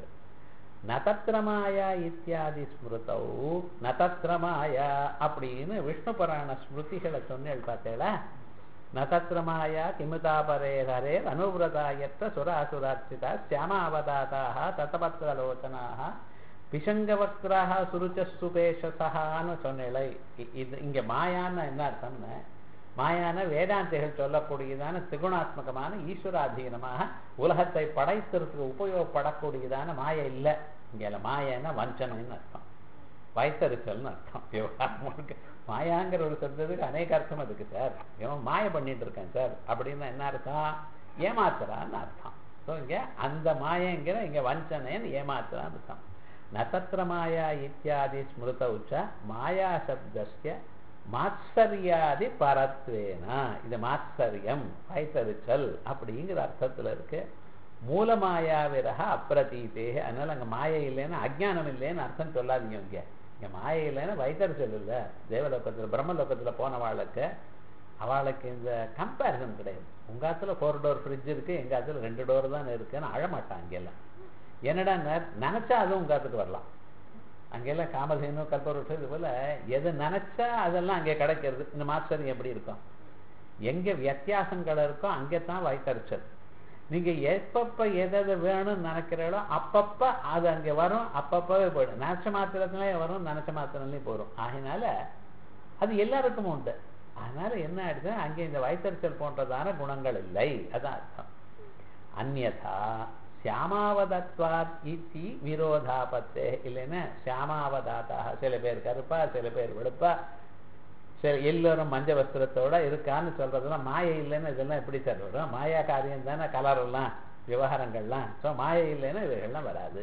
நதத்திரமாயா இத்தியாதி ஸ்மிருதௌ நதத்திரமாயா அப்படின்னு விஷ்ணு புராண ஸ்மிருதிகளை சொன்னேள் பார்த்தேளா நதத்திரமாயா கிமுதாபரே ஹரே அனுவிரதாயத்த சுராசுரார்ச்சிதா சியாமாவதாதாக தத்தபத்திரலோச்சனாக பிசங்கவக்ராக சுருச்சசுபேஷசான்னு சொன்னேளை இது இங்க மாயான்னு என்ன அர்த்தம்னு மாயான வேதாந்திகள் சொல்லக்கூடியதான திகுணாத்மகமான ஈஸ்வராதீனமாக உலகத்தை படைத்திற்கு உபயோகப்படக்கூடியதான மாய இல்லை இங்கே மாயன்னா வஞ்சனைன்னு அர்த்தம் வைத்தறிச்சல்னு அர்த்தம் விவகாரம் மாயாங்கிற ஒரு சொல்றதுக்கு அநேக அர்த்தம் இருக்கு சார் இவன் மாய பண்ணிட்டு இருக்கேன் சார் அப்படின்னா என்ன அர்த்தம் ஏமாத்துறான்னு அர்த்தம் ஸோ இங்க அந்த மாயங்கிற இங்க வஞ்சனைன்னு ஏமாத்துறான்னு அர்த்தம் நதத்திர மாயா இத்தியாதி ஸ்மிருத உச்ச மாயா சப்தஸ்ய மாத்சரியாதி பரத்வேனா இது மாத்சரியம் வைத்தறிச்சல் அப்படிங்கிற அர்த்தத்துல இருக்கு மூலமாயா விரக அப்பிரதீதே அதனால அங்க மாயை இல்லைன்னு அஜ்ஞானம் இல்லைன்னு அர்த்தம் சொல்லாதீங்க இங்க இங்க மாயை இல்லைன்னு வைத்தறிச்சல் இல்லை தேவலோகத்துல பிரம்மலோகத்துல போனவாளுக்கு அவளுக்கு இந்த கம்பேரிசன் கிடையாது உங்க ஆத்துல ஃபோர் டோர் ஃப்ரிட்ஜ் இருக்கு எங்க ஆத்துல ரெண்டு டோர் தான் இருக்குன்னு அழமாட்டான் அங்கெல்லாம் என்னடா நினைச்சா அதுவும் உங்க ஆத்துக்கு வரலாம் அங்கெல்லாம் காமதேனு கல்பவருஷம் இது போல எது நினைச்சா அதெல்லாம் அங்கே கிடைக்கிறது இந்த மாஸ்டர் எப்படி இருக்கும் எங்க வித்தியாசங்கள் இருக்கோ அங்கே தான் வைத்தறிச்சல் நீங்க எப்பப்ப எதை வேணும்னு நினைக்கிறீங்களோ அப்பப்ப அது அங்கே வரும் அப்பப்பவே போயிடும் நினைச்ச மாத்திரத்திலே வரும் நினைச்ச மாத்திரத்துலேயும் போயிடும் ஆகினால அது எல்லாருக்கும் உண்டு அதனால என்ன ஆயிடுது அங்கே இந்த வைத்தறிச்சல் போன்றதான குணங்கள் இல்லை அதான் அர்த்தம் அந்நதா சியாமாவதத்வாத் இத்தி விரோதாபத்தே இல்லைன்னா சியாமாவதாத்தா சில பேர் கருப்பா சில பேர் வெளுப்பா சில எல்லோரும் மஞ்ச வஸ்திரத்தோட இருக்கான்னு சொல்றதெல்லாம் மாயை இல்லைன்னு இதெல்லாம் எப்படி சார் வரும் மாயா காரியம் தானே கலர் எல்லாம் விவகாரங்கள்லாம் ஸோ மாயை இல்லைன்னா இவைகள்லாம் வராது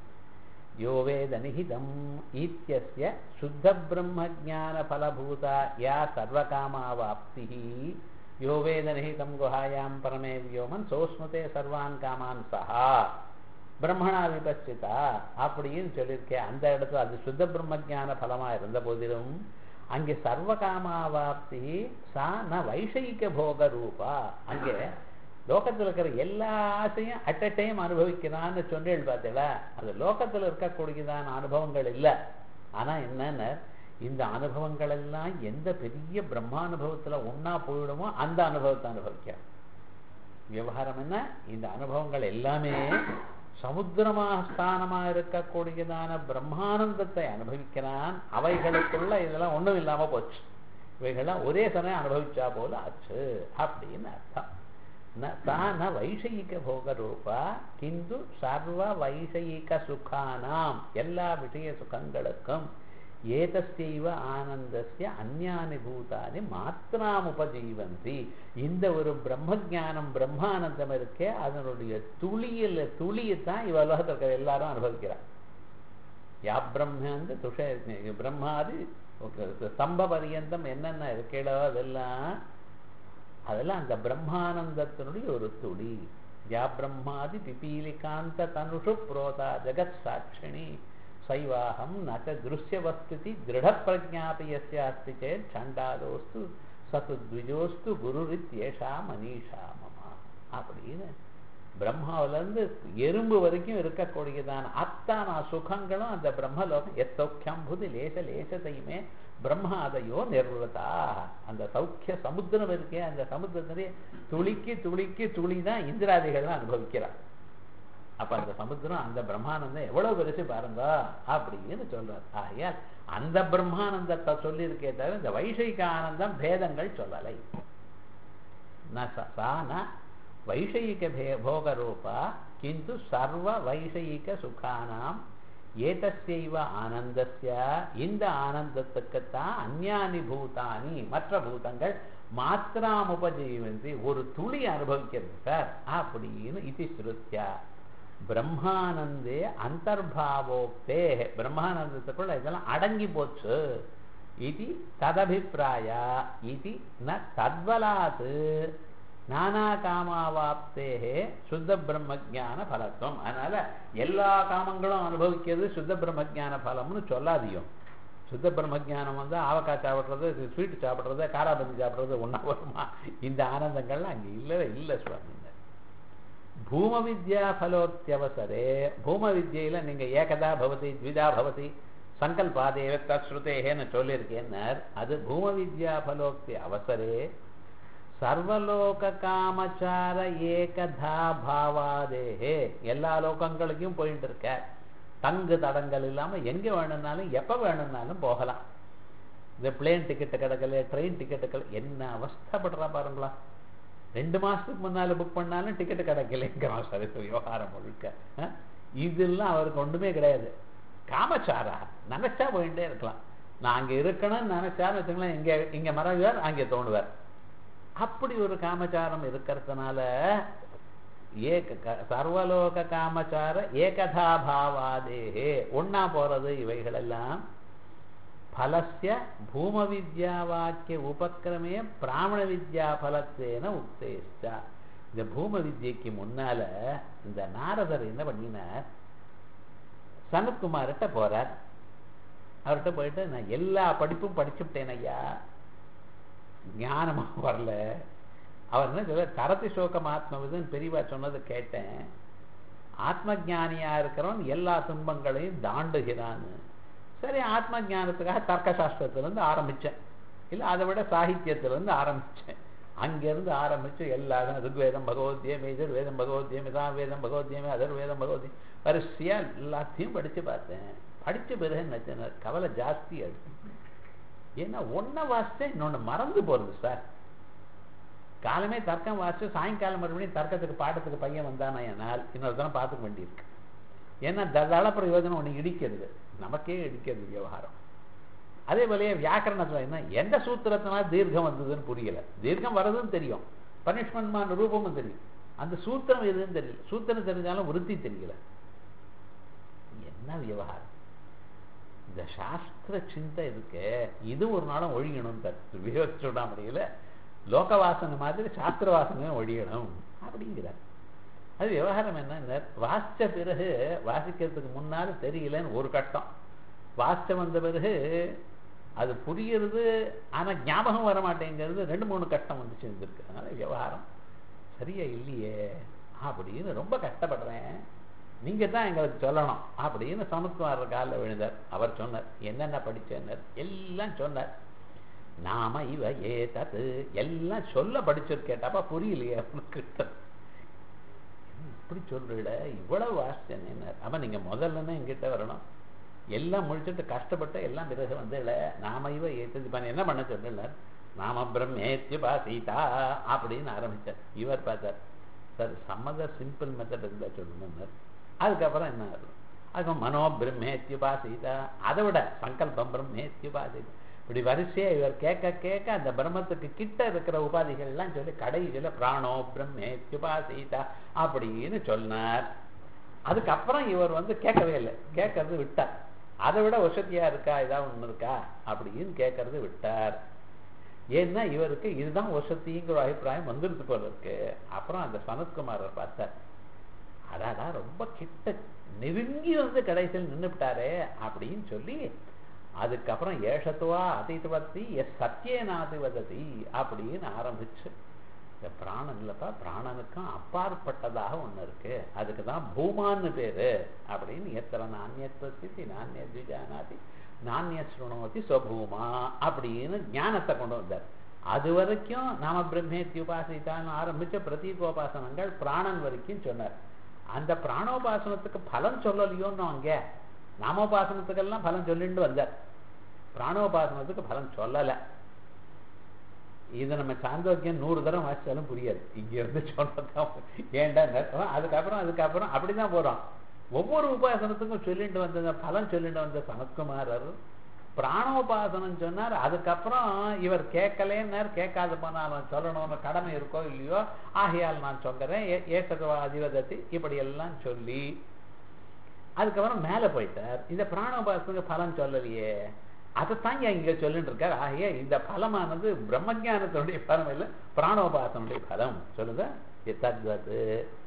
யோவேத நிகிதம் ஈத்தியஸ்ய சுத்த பிரம்ம ஜான பலபூதா யா சர்வகாமாவாப்தி யோவேத நிகிதம் குஹாயாம் பரமே வியோமன் சோஸ்மதே சர்வான் காமான் சஹா பிரம்மணா விபச்சிதா அப்படின்னு சொல்லியிருக்கேன் அந்த இடத்துல அது சுத்த பிரம்ம ஜான பலமா இருந்த போதிலும் அங்கே சர்வகாமாவாப்தி சா ந வைஷயிக போக ரூபா அங்கே லோகத்தில் இருக்கிற எல்லா ஆசையும் அட் அ டைம் அனுபவிக்கிறான்னு சொன்னேன் பார்த்தீங்களா அது லோகத்தில் இருக்கக்கூடியதான அனுபவங்கள் இல்லை ஆனா என்னன்னு இந்த அனுபவங்கள் எல்லாம் எந்த பெரிய பிரம்மானுபவத்துல ஒன்னா போயிடுமோ அந்த அனுபவத்தை அனுபவிக்க விவகாரம் என்ன இந்த அனுபவங்கள் எல்லாமே சமுத்திரமாக ஸ்தானமாக இருக்கக்கூடியதான பிரம்மானந்தத்தை அனுபவிக்கிறான் அவைகளுக்குள்ள இதெல்லாம் ஒண்ணும் இல்லாம போச்சு இவைகள்லாம் ஒரே சமயம் அனுபவிச்சா போல ஆச்சு அப்படின்னு அர்த்தம் ந வைஷயிக போக ரூபா கிந்து சர்வ வைஷயிக சுகானாம் எல்லா விஷய சுகங்களுக்கும் ஏதஸ்யைவ ஆனந்தஸ்ய அந்யானி பூதானி மாத்திராம் உபஜீவந்தி இந்த ஒரு பிரம்ம ஜானம் பிரம்மானந்தம் இருக்கே அதனுடைய துளியில் துளியைத்தான் இவ உலகத்தில் இருக்கிற எல்லாரும் அனுபவிக்கிறார் யா பிரம்மந்து துஷ பிரம்மாதி ஸ்தம்ப பரியந்தம் என்னென்ன இருக்கேளோ அதெல்லாம் அதெல்லாம் அந்த பிரம்மானந்தத்தினுடைய ஒரு துளி யா பிரம்மாதி பிபீலிகாந்த தனுஷு புரோதா ஜெகத் சாட்சிணி சைவாகம் நச்ச திருஷ்யவஸ்துதி திருட பிரஜாபியஸ்ய அஸ்தி சேத் சண்டாதோஸ்து சத்து த்விஜோஸ்து குருரித்யேஷா மனிஷா மமா அப்படின்னு பிரம்மாவிலேருந்து எறும்பு வரைக்கும் இருக்கக்கூடியதான அத்தான சுகங்களும் அந்த பிரம்மலோகம் எத்தௌக்கியம்புதி லேச லேசத்தையுமே பிரம்மாதையோ நிர்வதா அந்த சௌக்கிய சமுத்திரம் இருக்கே அந்த சமுத்திரத்திலே துளிக்கு துளிக்கு துளி தான் இந்திராதிகள்லாம் அனுபவிக்கிறார் அப்ப அந்த சமுத்திரம் அந்த பிரம்மானந்தம் எவ்வளவு பெருசு பாருங்க அப்படின்னு சொல்றார் ஆகையால் அந்த பிரம்மானந்தத்தை சொல்லியிருக்கே தவிர இந்த வைஷயிக ஆனந்தம் பேதங்கள் சொல்லலை வைஷயிக போக ரூபா கிந்து சர்வ வைஷயிக சுகானாம் ஏதஸ்யைவ ஆனந்தஸ்ய இந்த ஆனந்தத்துக்குத்தான் அந்யானி பூதானி மற்ற பூதங்கள் மாத்திராம் உபஜீவந்தி ஒரு துளி அனுபவிக்கிறது சார் அப்படின்னு இது ஸ்ருத்தியா பிரம்மானந்தே அந்தர்பாவோக்தே பிரம்மானந்தத்துக்குள்ள இதெல்லாம் அடங்கி போச்சு இது ததபிப்பிராயா இது ந தத்வலாத்து நானா காமாவாப்தேகே சுத்த பிரம்ம ஜான பலத்துவம் அதனால எல்லா காமங்களும் அனுபவிக்கிறது சுத்த பிரம்ம ஜான பலம்னு சொல்லாதியும் சுத்த பிரம்ம ஜானம் வந்து ஆவக்காய் சாப்பிட்றது ஸ்வீட் சாப்பிட்றது காராபந்தி சாப்பிட்றது ஒன்றா வருமா இந்த ஆனந்தங்கள்லாம் அங்கே இல்லவே இல்லை சுவாமி பூம வித்யா ஃபலோத்தியவசரே பூம வித்யில நீங்க ஏகதா பவதி த்விதா பவதி சங்கல்பாதேவ தஸ்ருதேன்னு சொல்லியிருக்கேன்னர் அது பூம வித்யா ஃபலோக்தி அவசரே சர்வலோக காமச்சார ஏகதா பாவாதேஹே எல்லா லோகங்களுக்கும் போயிட்டு இருக்க தங்கு தடங்கள் இல்லாம எங்க வேணும்னாலும் எப்ப வேணும்னாலும் போகலாம் இந்த பிளேன் டிக்கெட்டு கிடைக்கல ட்ரெயின் டிக்கெட்டு என்ன அவஸ்தப்படுறா பாருங்களா ரெண்டு மாசத்துக்கு முன்னால புக் பண்ணாலும் டிக்கெட் கிடைக்கலைங்கிறான் சரி விவகாரம் முழுக்க இதெல்லாம் அவருக்கு ஒண்ணுமே கிடையாது காமச்சாரா நினைச்சா போயிட்டே இருக்கலாம் நான் அங்க இருக்கணும்னு நினைச்சான்னு வச்சுங்களேன் இங்க இங்க மறைவார் அங்கே தோணுவார் அப்படி ஒரு காமச்சாரம் இருக்கிறதுனால ஏக சர்வலோக காமச்சார ஏகதா பாவாதேகே ஒன்னா போறது இவைகளெல்லாம் ஃபலஸ்ய பூம வித்யா வாக்கிய உபக்கிரமே பிராமண வித்யா பலத்தேன உத்தேஷ்டா இந்த பூம வித்யக்கு முன்னால இந்த நாரதர் என்ன பண்ணினார் சனத்குமார்கிட்ட போறார் அவர்கிட்ட போயிட்டு நான் எல்லா படிப்பும் படிச்சுட்டேன் ஐயா ஞானமா வரல அவர் என்ன சொல்ல தரத்தி சோகம் ஆத்மவிதன் பெரியவா சொன்னதை கேட்டேன் ஆத்ம ஜானியா இருக்கிறவன் எல்லா துன்பங்களையும் தாண்டுகிறான்னு சரி ஆத்ம ஜானத்துக்காக தர்க்க சாஸ்திரத்திலிருந்து ஆரம்பிச்சேன் இல்லை அதை விட சாகித்யத்திலிருந்து ஆரம்பிச்சேன் அங்கிருந்து ஆரம்பிச்சு எல்லா ருக்வேதம் பகவத்யம் எதிர் வேதம் பகவத்யம் இதான் வேதம் பகவத்யம் அதர் வேதம் பகவத்யம் வரிசையா எல்லாத்தையும் படிச்சு பார்த்தேன் படிச்ச பிறகு என்ன கவலை ஜாஸ்தி ஆயிடுச்சு ஏன்னா ஒன்றை வாசிச்சா இன்னொன்று மறந்து போறது சார் காலமே தர்க்கம் வாசிச்சு சாயங்காலம் மறுபடியும் தர்க்கத்துக்கு பாடத்துக்கு பையன் வந்தானா என்னால் இன்னொரு தரம் பார்த்துக்க வேண்டியிருக்கு ஏன்னா ததாள பிரயோஜனம் ஒன்று இடிக்கிறது நமக்கே இடிக்கிறது விவகாரம் அதே போலயே வியாக்கரணத்தில் என்ன எந்த சூத்திரத்தினால தீர்க்கம் வந்ததுன்னு புரியல தீர்க்கம் வர்றதுன்னு தெரியும் பனிஷ்மெண்ட்மான ரூபமும் தெரியும் அந்த சூத்திரம் எதுன்னு தெரியல சூத்திரம் தெரிஞ்சாலும் விருத்தி தெரியல என்ன விவகாரம் இந்த சாஸ்திர சிந்தை இருக்கு இது ஒரு நாளும் ஒழியணும் விவேக சூடாமணியில லோக வாசனை மாதிரி சாஸ்திர வாசனையும் ஒழியணும் அப்படிங்கிறார் அது விவகாரம் என்ன வாசிச்ச பிறகு வாசிக்கிறதுக்கு முன்னால தெரியலன்னு ஒரு கட்டம் வாசிச்ச வந்த பிறகு அது புரியுறது ஆனா ஞாபகம் வர மாட்டேங்கிறது ரெண்டு மூணு கஷ்டம் வந்து சேர்ந்துருக்கு அதனால விவகாரம் சரியா இல்லையே அப்படின்னு ரொம்ப கஷ்டப்படுறேன் நீங்க தான் எங்களுக்கு சொல்லணும் அப்படின்னு சமத்குமார் காலில் விழுந்தார் அவர் சொன்னார் என்னென்ன படிச்சேன்னார் எல்லாம் சொன்னார் நாம இவ ஏ தத்து எல்லாம் சொல்ல படிச்சிரு கேட்டாப்பா புரியலையே அவனுக்கு இப்படி சொல்றீட இவ்வளவு வாசிச்சேன் என்ன அப்ப நீங்க முதல்லன்னு எங்கிட்ட வரணும் எல்லாம் முடிச்சுட்டு கஷ்டப்பட்டு எல்லாம் பிறகு வந்து நாம இவ ஏத்தது என்ன பண்ண சொல்றார் நாம பிரம்மேத்யுபா சீதா அப்படின்னு ஆரம்பிச்சார் இவர் பார்த்தார் சார் சம்மத சிம்பிள் மெத்தட் இருந்தா சொல்லணும்னார் அதுக்கப்புறம் என்ன ஆகும் அதுக்கு மனோ பிரம்மேத்யுபா சீதா அதை விட சங்கல்பம் பிரம்மேத்யுபா சீதா இப்படி வரிசையா இவர் கேட்க கேட்க அந்த பிரம்மத்துக்கு கிட்ட இருக்கிற உபாதிகள்லாம் சொல்லி கடைசியில பிராணோ பிரம்மேத்யுபா சீதா அப்படின்னு சொன்னார் அதுக்கப்புறம் இவர் வந்து கேட்கவே இல்லை கேட்கறது விட்டார் அதை விட வசதியா இருக்கா ஏதாவது ஒண்ணு இருக்கா அப்படின்னு கேட்கறது விட்டார் ஏன்னா இவருக்கு இதுதான் வசதிங்கிற அபிப்பிராயம் வந்துருது போல இருக்கு அப்புறம் அந்த சனத்குமாரர் பார்த்தார் அடாடா ரொம்ப கிட்ட நெருங்கி வந்து கடைசியில் நின்றுட்டாரே அப்படின்னு சொல்லி அதுக்கப்புறம் ஏஷத்துவா அதித்துவத்தி எஸ் சத்தியநாதி வததி அப்படின்னு ஆரம்பிச்சு இந்த பிராணன் இல்லப்பா பிராணனுக்கும் அப்பாற்பட்டதாக ஒண்ணு இருக்கு அதுக்கு தான் பூமான்னு பேரு அப்படின்னு எத்தனை நானியத்துவத்தி நானிய திஜானாதி நானிய சுருணோதி சொபூமா அப்படின்னு ஞானத்தை கொண்டு வந்தார் அது வரைக்கும் நாம பிரம்மேத்தி உபாசித்தான்னு ஆரம்பிச்ச பிரதீகோபாசனங்கள் பிராணன் வரைக்கும் சொன்னார் அந்த பிராணோபாசனத்துக்கு பலன் சொல்லலையோன்னு அங்க நாமோபாசனத்துக்கெல்லாம் பலன் சொல்லிட்டு வந்தார் பிராணோபாசனத்துக்கு பலன் சொல்லலை இது நம்ம சாந்தோக்கியம் நூறு தரம் வாசிச்சாலும் புரியாது இங்க இருந்து சொன்னதான் ஏண்டா அதுக்கப்புறம் அதுக்கப்புறம் அப்படிதான் போறோம் ஒவ்வொரு உபாசனத்துக்கும் சொல்லிட்டு வந்த பலன் சொல்லிட்டு வந்த சனத்குமாரர் பிராணோபாசனம் சொன்னார் அதுக்கப்புறம் இவர் கேட்கலேன்னார் கேட்காது போனாலும் சொல்லணும்னு கடமை இருக்கோ இல்லையோ ஆகையால் நான் சொல்கிறேன் ஏசகவா அதிவதத்தி இப்படி எல்லாம் சொல்லி அதுக்கப்புறம் மேல போயிட்டார் இந்த பிராணோபாசனுக்கு பலன் சொல்லலையே அதைத்தான் இங்க சொல்லிட்டு இருக்கார் ஆகிய இந்த பலமானது பிரம்மஜானத்தினுடைய பலம் இல்லை பிராணோபாசனுடைய பலம் சொல்லுங்க தத்வது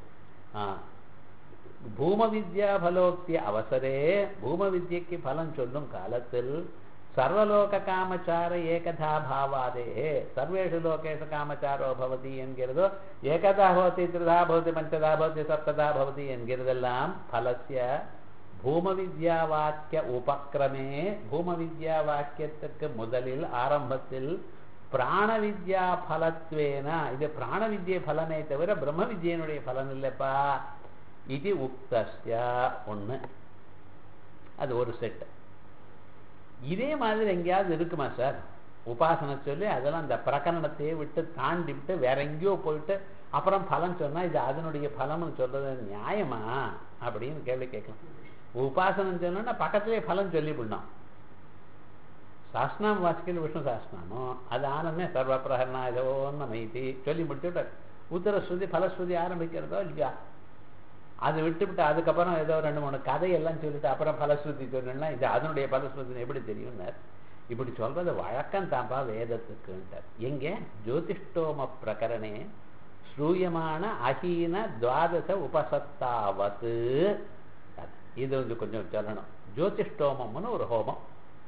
பூம வித்யா பலோக்திய அவசரே பூம வித்யக்கு பலன் சொல்லும் காலத்தில் சர்வலோக காமச்சார ஏகதா பாவாதே சர்வேஷு லோகேஷு காமச்சாரோ பவதி என்கிறதோ ஏகதா பவதி திருதா பவதி பஞ்சதா பவதி சப்ததா பவதி என்கிறதெல்லாம் பலசிய பூம வித்யா வாக்கிய உபக்கிரமே பூம வித்யா வாக்கியத்துக்கு முதலில் ஆரம்பத்தில் பிராண வித்யா பலத்வேன இது பிராண வித்யை பலனே தவிர பிரம்ம வித்யனுடைய பலன் இல்லப்பா இது உக்தஸ்ய ஒண்ணு அது ஒரு செட் இதே மாதிரி எங்கேயாவது இருக்குமா சார் உபாசனை சொல்லி அதெல்லாம் அந்த பிரகரணத்தையே விட்டு தாண்டி விட்டு வேற எங்கேயோ போயிட்டு அப்புறம் பலன் சொன்னா இது அதனுடைய பலம்னு சொல்றது நியாயமா அப்படின்னு கேள்வி கேட்கலாம் உபாசனம் சொன்னா பக்கத்திலே பலன் சொல்லி விடணும் சாஸ்திரம் வாசிக்கல் விஷ்ணு சாஸ்திரமோ அது ஆனமே சர்வ பிரகரணா இதோ மைதி சொல்லி முடிச்சுட்டு உத்தரஸ்ருதி பலஸ்ருதி ஆரம்பிக்கிறதோ இல்லையா அதை விட்டுவிட்டு அதுக்கப்புறம் ஏதோ ரெண்டு மூணு கதையெல்லாம் சொல்லிட்டு அப்புறம் பலஸ்ருதி சொல்லணும்னா இது அதனுடைய பலஸ்ருதி எப்படி தெரியும்னார் இப்படி சொல்றது வழக்கம் தான்ப்பா வேதத்துக்குன்ட்டார் எங்கே ஜோதிஷ்டோம பிரகரணே ஸ்ரூயமான அஹீன துவாதச உபசத்தாவத்து இது வந்து கொஞ்சம் சொல்லணும் ஜோதிஷ்டோமம்னு ஒரு ஹோமம்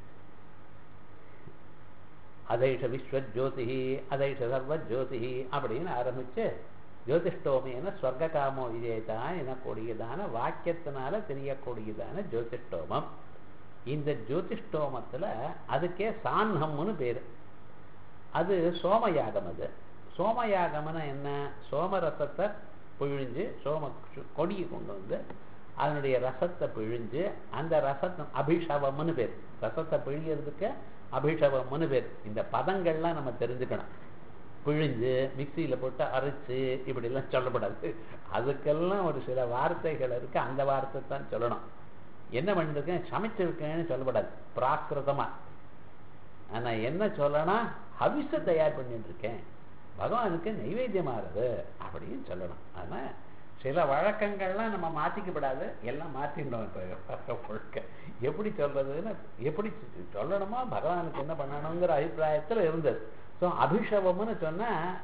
அதைஷ விஸ்வஜோதி அதைஷ சர்வஜோதி அப்படின்னு ஆரம்பிச்சு ஜோதிஷ்டோமேன ஸ்வர்க காமோ விஜயதா எனக்கூடியதான வாக்கியத்தினால தெரியக்கூடியதான ஜோதிஷ்டோமம் இந்த ஜோதிஷ்டோமத்துல அதுக்கே சான்னம்னு பேரு அது சோமயாகம் அது சோமயாகம்னா என்ன சோமரசத்தை பிழிஞ்சு சோம கொடியை கொண்டு வந்து அதனுடைய ரசத்தை பிழிஞ்சு அந்த ரசத்தை அபிஷவம்னு பேர் ரசத்தை பிழியறதுக்கு அபிஷவம்னு பேர் இந்த பதங்கள்லாம் நம்ம தெரிஞ்சுக்கணும் பிழிஞ்சு மிக்சியில் போட்டு அரைச்சு இப்படிலாம் சொல்லப்படாது அதுக்கெல்லாம் ஒரு சில வார்த்தைகள் இருக்கு அந்த வார்த்தை தான் சொல்லணும் என்ன பண்ணிருக்கேன் சமைச்சிருக்கேன்னு சொல்லப்படாது பிராகிருதமா ஆனா என்ன சொல்லணும் ஹவிச தயார் பண்ணிட்டு இருக்கேன் பகவானுக்கு நைவேத்தியமாறுது அப்படின்னு சொல்லணும் ஆனா சில வழக்கங்கள்லாம் நம்ம மாற்றிக்கப்படாது எல்லாம் மாற்றிட்டோம் இப்போ முழுக்க எப்படி சொல்றதுன்னு எப்படி சொல்லணுமோ பகவானுக்கு என்ன பண்ணணுங்கிற அபிப்பிராயத்தில் இருந்தது ஸோ அபிஷவம்னு சொன்னா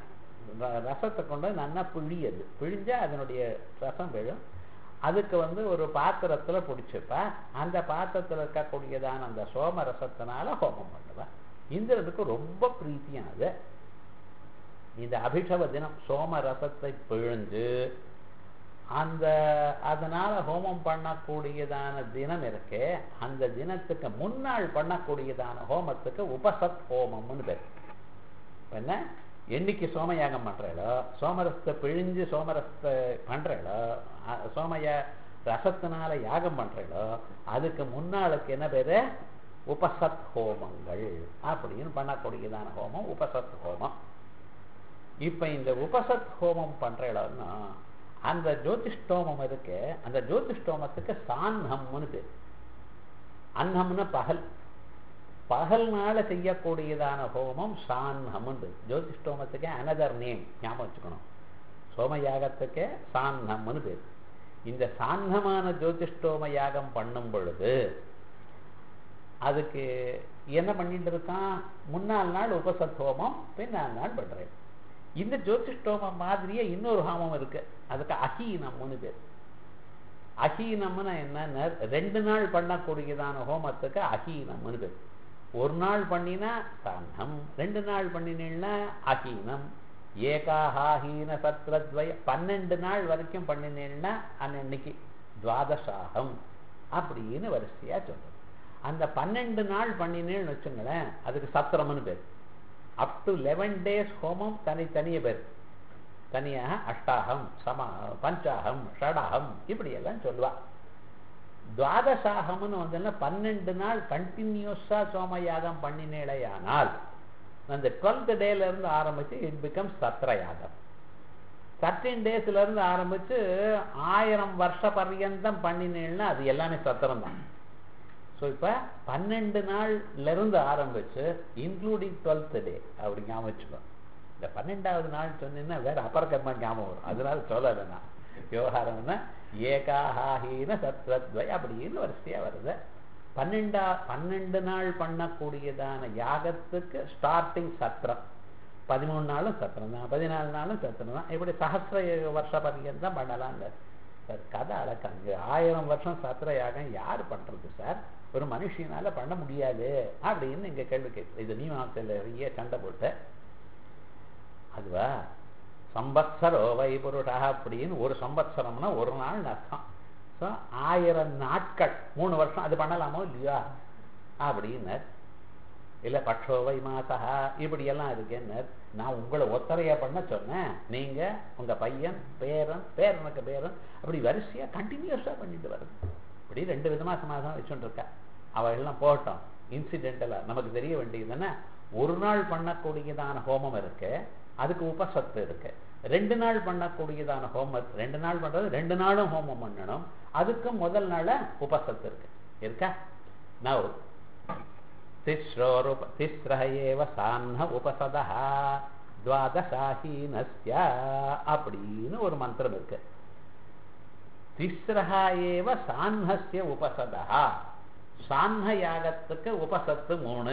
ர- ரசத்தை கொண்டு நல்லா பிழியது பிழிஞ்சா அதனுடைய ரசம் விழும் அதுக்கு வந்து ஒரு பாத்திரத்துல பிடிச்சிப்பா அந்த பாத்திரத்துல இருக்கக்கூடியதான அந்த சோம ரசத்தினால ஹோமம் பண்ணுவா இந்திரனுக்கு ரொம்ப பிரீத்தியானது இந்த அபிஷவ தினம் சோம ரசத்தை பிழிஞ்சு அந்த அதனால ஹோமம் பண்ணக்கூடியதான தினம் இருக்கே அந்த தினத்துக்கு முன்னாள் பண்ணக்கூடியதான ஹோமத்துக்கு உபசத் ஹோமம்னு பேர் இப்ப என்ன என்னைக்கு சோமயாகம் பண்றீங்களோ சோமரசத்தை பிழிஞ்சு சோமரசத்தை பண்றீங்களோ அ- சோமய ரசத்தினால யாகம் பண்றீங்களோ அதுக்கு முன்னாளுக்கு என்ன பேரு உபசத் ஹோமங்கள் அப்படின்னு பண்ணக்கூடியதான ஹோமம் உபசத் ஹோமம் இப்ப இந்த உபசத் ஹோமம் பண்றீங்கன்னா அந்த ஜோதிஷ்டோமம் இருக்கு அந்த ஜோதிஷ்டோமத்துக்கு சான்னம்னு பேர் அன்னம்னு பகல் பகல்னால செய்யக்கூடியதான ஹோமம் சான்னம்னு ஜோதிஷ்டோமத்துக்கு அனதர் நேம் ஞாபகம் வச்சுக்கணும் சோமயாகத்துக்கு சான்னம்னு பேர் இந்த சான்னமான ஜோதிஷ்டோம யாகம் பண்ணும் பொழுது அதுக்கு என்ன பண்ணிட்டு இருக்கான் முன்னாள் நாள் உபசத் ஹோமம் பின்னால் நாள் பண்றேன் இந்த ஜோதிஷ்டோமம் மாதிரியே இன்னொரு ஹோமம் இருக்கு அதுக்கு அஹீனம்னு பேர் அஹீனம்னா என்னன்னா ரெண்டு நாள் பண்ணக்கூடியதான ஹோமத்துக்கு அஹீனம்னு பேர் ஒரு நாள் பண்ணினா சான்னம் ரெண்டு நாள் பண்ணினீங்கன்னா அஹீனம் ஏகாஹாஹீன சத்ரத்வய பன்னெண்டு நாள் வரைக்கும் பண்ணினீங்கன்னா அன்னைக்கு துவாதசாகம் அப்படின்னு வரிசையா சொல்றது அந்த பன்னெண்டு நாள் பண்ணினேன்னு வச்சுங்களேன் அதுக்கு சத்திரம்னு பேர் அப் டு லெவன் டேஸ் ஹோமம் தனித்தனிய பேர் தனியாக அஷ்டாகம் சமா பஞ்சாகம் ஷடாகம் இப்படி எல்லாம் சொல்லுவா துவாதசாகம்னு வந்ததுன்னா பன்னெண்டு நாள் கண்டினியூஸா சோமயாகம் பண்ணினேடையானால் அந்த டுவெல்த் டேல இருந்து ஆரம்பிச்சு இட் பிகம் சத்திரயாகம் தேர்ட்டீன் டேஸ்ல இருந்து ஆரம்பிச்சு ஆயிரம் வருஷ பர்யந்தம் பண்ணினேன்னா அது எல்லாமே சத்திரம் தான் ஸோ இப்போ பன்னெண்டு நாள்ல இருந்து ஆரம்பிச்சு இன்க்ளூடிங் டுவெல்த் டே அப்படி ஞாபகம் வச்சுக்கோ இந்த பன்னெண்டாவது நாள் சொன்னீங்கன்னா வேற அபரகர்மா ஞாபகம் வரும் அதனால சொல்லலை நான் விவகாரம்னா ஏகாஹாஹீன சத்ரத்வய அப்படின்னு வரிசையா வருது பன்னெண்டா பன்னெண்டு நாள் பண்ணக்கூடியதான யாகத்துக்கு ஸ்டார்டிங் சத்திரம் பதிமூணு நாளும் சத்திரம் தான் பதினாலு நாளும் சத்திரம் தான் இப்படி சஹசிர வருஷ பர்யந்தம் பண்ணலாம் சார் கதை அடக்காங்க ஆயிரம் வருஷம் சத்திர யாகம் யார் பண்றது சார் ஒரு மனுஷனால பண்ண முடியாது அப்படின்னு இங்க கேள்வி கேட்டு இது மீமாசையில் நிறைய சண்டை போட்ட அதுவா சம்பத்சரோ வை புருஷா அப்படின்னு ஒரு சம்பத்சரம்னா ஒரு நாள் அர்த்தம் ஸோ ஆயிரம் நாட்கள் மூணு வருஷம் அது பண்ணலாமோ இல்லையா அப்படின்னார் இல்ல பட்சோவை மாசா இப்படி எல்லாம் இருக்கேன்னு நான் உங்களை ஒத்தரையா பண்ண சொன்னேன் நீங்க உங்க பையன் பேரன் பேரனுக்கு பேரன் அப்படி வரிசையா கண்டினியூஸா பண்ணிட்டு வருது இப்படி ரெண்டு விதமா சமாதானம் வச்சுட்டு இருக்கா அவ எல்லாம் போட்டோம் இன்சிடென்டலா நமக்கு தெரிய வேண்டியதுன்னா ஒரு நாள் பண்ணக்கூடியதான ஹோமம் இருக்கு அதுக்கு உபசத்து இருக்கு ரெண்டு நாள் பண்ணக்கூடியதான ஹோமம் ரெண்டு நாள் பண்றது ரெண்டு நாளும் ஹோமம் பண்ணணும் அதுக்கு முதல் நாள உபசத்து இருக்கு இருக்கா நவ் तिस्रोरुप तिस्रः एव साह्न உபசதः துவாதசாஹீனஸ்ய அப்படின்னு ஒரு மந்திரம் இருக்கு திஸ்ரஹா ஏவ சான்னஸ்ய உபசதா சான்ன யாகத்துக்கு உபசத்து மூணு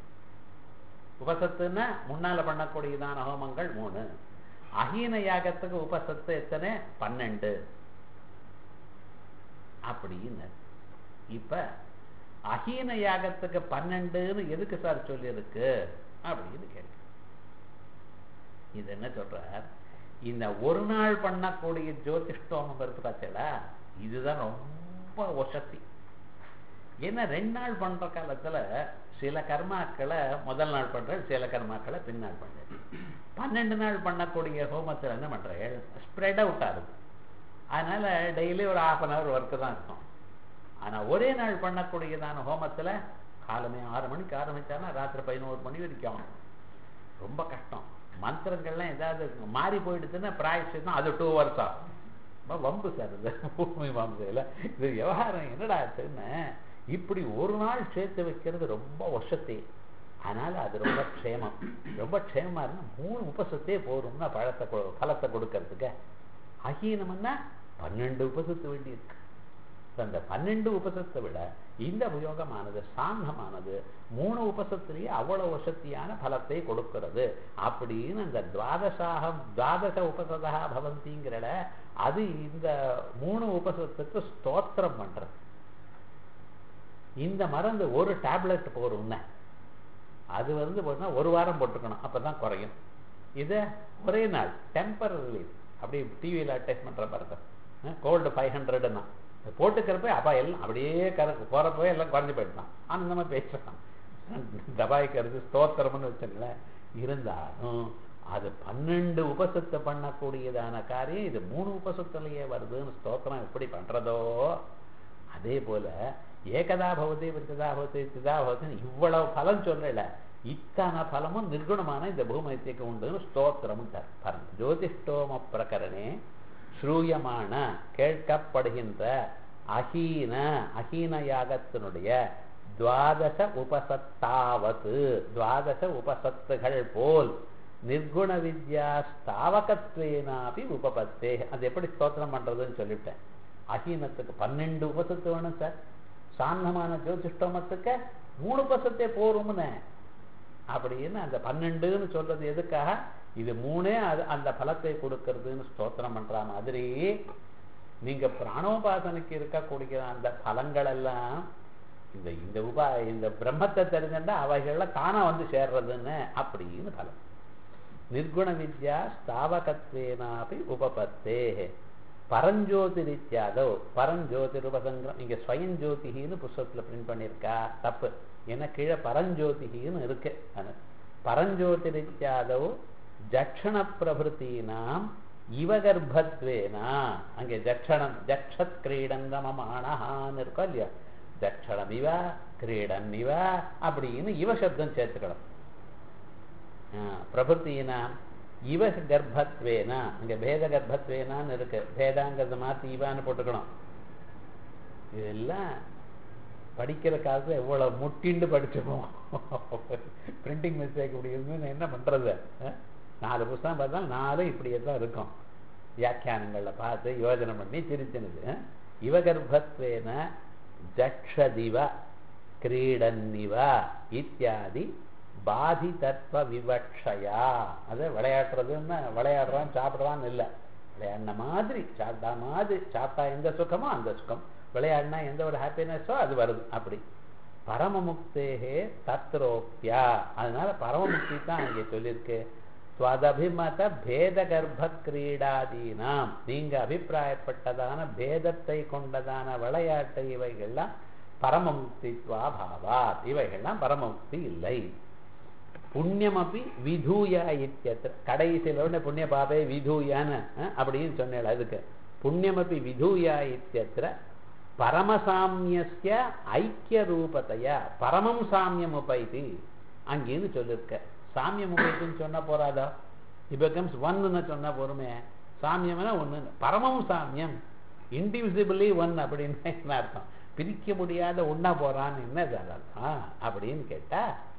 உபசத்துன்னா முன்னால பண்ணக்கூடியதான ஹோமங்கள் மூணு அஹீன யாகத்துக்கு உபசத்து எத்தனை பன்னெண்டு அப்படின்னு இப்ப அஹீன யாகத்துக்கு பன்னெண்டுன்னு எதுக்கு சார் சொல்லியிருக்கு அப்படின்னு கேள்வி இது என்ன சொல்றார் இந்த ஒரு நாள் பண்ணக்கூடிய ஜோதிஷ்டோமம் இருக்கு பார்த்தீங்களா இதுதான் ரொம்ப வசதி ஏன்னா ரெண்டு நாள் பண்ற காலத்துல சில கர்மாக்களை முதல் நாள் பண்ற சில கர்மாக்களை பின்னால் பண்ற பன்னெண்டு நாள் பண்ணக்கூடிய ஹோமத்தில் என்ன பண்றேன் ஸ்ப்ரெட் அவுட் ஆகுது அதனால டெய்லி ஒரு ஹாஃப் அன் ஹவர் ஒர்க்கு தான் இருக்கும் ஆனா ஒரே நாள் பண்ணக்கூடியதான ஹோமத்துல காலமே ஆறு மணிக்கு ஆரம்பிச்சானா ராத்திரி பதினோரு மணி வரைக்கும் ரொம்ப கஷ்டம் மந்திரங்கள்லாம் ஏதாவது மாறி போயிடுச்சுன்னா பிராயசித்தம் அது டூ ஹவர்ஸ் ஆகும் ரொம்ப வம்பு சார் இது பூமி வம்புல இது விவகாரம் என்னடா ஆச்சுன்னு இப்படி ஒரு நாள் சேர்த்து வைக்கிறது ரொம்ப வருஷத்தே அதனால அது ரொம்ப க்ஷேமம் ரொம்ப க்ஷேமமா இருந்தா மூணு உபசத்தே போரும்னா பழத்தை கொ- பலத்தை கொடுக்கறதுக்கு அஹீனம்னா பன்னெண்டு உபசத்து வேண்டி இருக்கு அந்த பன்னெண்டு உபசத்தை விட இந்த உபயோகமானது சாந்தமானது மூணு உபசத்திலேயே அவ்வளவு வசத்தியான பலத்தை கொடுக்கிறது அப்படின்னு அந்த துவாதசாக துவாதச உபசதா பவந்திங்கிறட அது இந்த மூணு உபசத்துக்கு ஸ்தோத்திரம் பண்றது இந்த மருந்து ஒரு டேப்லெட் போரும்னு அது வந்து போட்டா ஒரு வாரம் போட்டுக்கணும் அப்பதான் குறையும் இதை ஒரே நாள் டெம்பரரி அப்படி டிவியில் அட்டாச் பண்ற பாருங்க கோல்டு ஃபைவ் ஹண்ட்ரடுன்னா போட்டுக்கிறப்ப அப்பா எல்லாம் அப்படியே கர போறப்பவே எல்லாம் குறைஞ்சு போயிட்டான் ஆனந்தமா பேசுறான் தபாய்க்கிறது ஸ்தோத்திரம்னு வச்சுங்களேன் இருந்தாலும் அது பன்னெண்டு உபசத்தை பண்ணக்கூடியதான காரியம் இது மூணு உபசத்திலேயே வருதுன்னு ஸ்தோத்திரம் எப்படி பண்றதோ அதே போல ஏகதா பவதி விருத்ததா பவதி திதா பவதி இவ்வளவு பலம் சொல்லல இத்தனை பலமும் நிர்குணமான இந்த பூமத்தியக்கு உண்டுன்னு ஸ்தோத்திரம் பாருங்க ஜோதிஷ்டோம பிரகரணே ஸ்ரூயமான கேட்கப்படுகின்ற அஹீன அஹீன யாகத்தினுடைய துவாதச உபசத்தாவது துவாதச உபசத்துகள் போல் நிர்குண வித்யா ஸ்தாவகத்வேனாபி உபபத்தே அது எப்படி ஸ்தோத்திரம் பண்றதுன்னு சொல்லிவிட்டேன் அஹீனத்துக்கு பன்னெண்டு உபசத்து வேணும் சார் சாந்தமான ஜோதிஷ்டோமத்துக்கு மூணு உபசத்தே போரும்னு அப்படின்னு அந்த பன்னெண்டுன்னு சொல்றது எதுக்காக இது மூணே அது அந்த பலத்தை கொடுக்கறதுன்னு ஸ்தோத்திரம் பண்ற மாதிரி நீங்க பிராணோபாசனைக்கு இருக்கக்கூடிய அந்த பலங்கள் எல்லாம் இந்த இந்த உபா இந்த பிரம்மத்தை தெரிஞ்சுட்டா அவைகள்ல தானா வந்து சேர்றதுன்னு அப்படின்னு பலம் நிர்குண வித்யா ஸ்தாவகத்வேனாபி உபபத்தே பரஞ்சோதிரித்யாதோ பரஞ்சோதிருபசங்கிரம் இங்க ஸ்வயம் ஜோதிகின்னு புஸ்தகத்துல பிரிண்ட் பண்ணியிருக்கா தப்பு ஏன்னா கீழே பரஞ்சோதிகின்னு இருக்கு பரஞ்சோதிரித்யாதோ ஜக்ஷண பிரபுத்தீனாம் இவகர்ப்பத்வேனா அங்கே ஜக்ஷணம் ஜக்ஷத் கிரீடங்கமமானஹான்னு இருக்கோ இல்லையா ஜக்ஷணம் இவ கிரீடன் இவ அப்படின்னு இவ சப்தம் சேர்த்துக்கணும் பிரபுத்தீனாம் இவ கர்ப்பத்வேனா அங்க பேத கர்ப்பத்வேனான்னு இருக்கு பேதாங்கிறத மாத்தி இவான்னு போட்டுக்கணும் இதெல்லாம் படிக்கிற காலத்துல எவ்வளவு முட்டிண்டு படிச்சிருக்கோம் பிரிண்டிங் மிஸ்டேக் இப்படி இருந்து என்ன பண்றது நாலு புஸ்தகம் பார்த்தாலும் நாலும் இப்படியே தான் இருக்கும் வியாக்கியானங்கள்ல பார்த்து யோஜனை பண்ணி திருத்தினது இவ கர்ப்பத்வேன ஜக்ஷதிவ கிரீடன்னிவ இத்தியாதி பாதி தத்துவ விவக்ஷயா அது விளையாடுறதுன்னு விளையாடுறான் சாப்பிடுறான்னு இல்லை விளையாடின மாதிரி சாப்பிட்டா மாதிரி சாப்பிட்டா எந்த சுகமோ அந்த சுகம் விளையாடினா எந்த ஒரு ஹாப்பினஸோ அது வருது அப்படி பரமமுக்தேகே தத்ரோக்தியா அதனால பரமமுக்தி தான் அங்கே சொல்லியிருக்கு ஸ்வதபிமத பேத கர்ப்ப கிரீடாதீனாம் நீங்க அபிப்பிராயப்பட்டதான பேதத்தை கொண்டதான விளையாட்டு இவைகள்லாம் பரமமுக்தித்வா பாவா இவைகள்லாம் பரமமுக்தி இல்லை புண்ணியமப்பி விதூயா இத்தியத்திர கடைசியில் உடனே புண்ணிய பாபே விதூயான்னு அப்படின்னு சொன்னேன் அதுக்கு புண்ணியமப்பி விதூயா இத்தியத்திர பரமசாமியஸ்ய ஐக்கிய ரூபத்தையா பரமம் சாமியம் உபைதி அங்கேன்னு சொல்லியிருக்க சாமியம் உபைத்துன்னு சொன்னா போறாதா இபகம்ஸ் ஒன்னு சொன்னா போருமே சாமியம்னா ஒண்ணு பரமம் சாமியம் இன்டிவிசிபிளி ஒன் அப்படின்னு என்ன அர்த்தம் பிரிக்க முடியாத ஒன்னா போறான்னு என்ன அர்த்தம் அப்படின்னு கேட்டா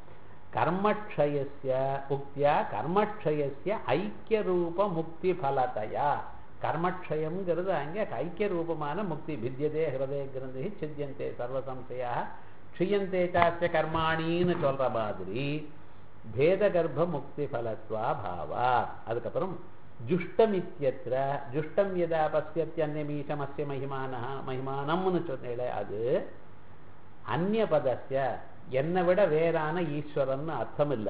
கர்மக்ஷயஸ்ய உக்தியா கர்மக்ஷயஸ்ய ஐக்கிய ரூப முக்தி பலதையா கர்மக்ஷயம்ங்கிறது அங்கே ஐக்கிய ரூபமான முக்தி வித்தியதே ஹிருதய கிரந்தி சித்தியந்தே சர்வசம்சயா க்ஷியந்தே சாஸ்திர கர்மாணின்னு சொல்ற மாதிரி பேத கர்ப்ப முக்தி பலத்வா பாவா அதுக்கப்புறம் ஜுஷ்டமித்யத்திர ஜுஷ்டம் எதா பசியத்தியன்யமீசமஸ்ய மகிமான மகிமானம்னு சொன்னேன் அது அந்நிய பதஸ்ய என்னை விட வேறான ஈஸ்வரன் அர்த்தம் இல்லை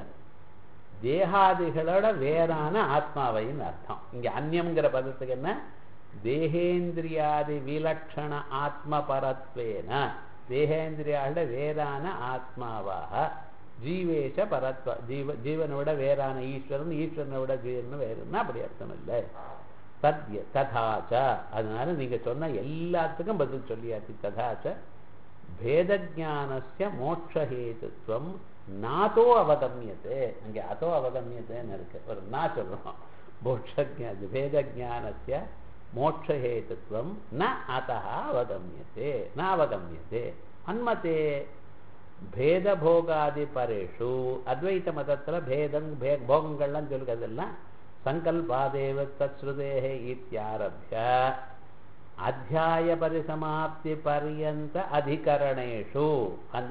தேகாதிகளோட வேறான ஆத்மாவைன்னு அர்த்தம் இங்க அந்நியம்ங்கிற பதத்துக்கு என்ன தேகேந்திரியாதி விலட்சண ஆத்ம பரத்வேன தேகேந்திரியாவோட வேறான ஆத்மாவாக ஜீவேஷ பரத்வ ஜீவ ஜீவனோட வேறான ஈஸ்வரன் ஈஸ்வரனோட ஜீவன் வேறுன்னா அப்படி அர்த்தம் இல்லை சத்ய ததாச்ச அதனால நீங்க சொன்ன எல்லாத்துக்கும் பதில் சொல்லியாச்சு ததாச்ச பேதஜானஸ்ய மோட்சஹேதுத்வம் நாதோ அவகமியத்தே அங்கே அதோ அவகமியத்தேன்னு இருக்கு ஒரு நா சொல்றோம் மோட்சஜா பேதஜானஸ்ய மோட்சஹேதுத்வம் ந அத்தா அவகமியத்தே ந அவகமியத்தே அன்மத்தே பேதபோகாதி பரேஷு அத்வைத மதத்துல பேதம் பே போகங்கள்லாம் சொல்லுறதெல்லாம் சங்கல்பாதேவ தத்ஸ்ருதேஹே இத்தியாரபிய அத்தியாய பரிசமாப்தி பரியந்த அதிகரணேஷு அந்த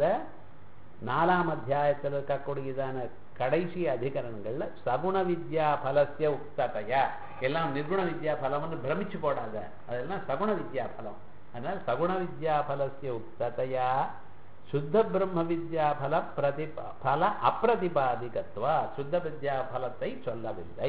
நாலாம் அத்தியாயத்தில் இருக்கக்கூடியதான கடைசி அதிகரணங்கள்ல சகுண வித்யா பலசிய உக்ததையா எல்லாம் நிர்குண வித்யா பலம்னு பிரமிச்சு போடாத அதெல்லாம் சகுண வித்யா பலம் அதனால் சகுண வித்யா பலசிய உக்ததையா சுத்த பிரம்ம வித்யா பல பிரதி பல அப்பிரதிபாதிகத்வா சுத்த வித்யா பலத்தை சொல்லவில்லை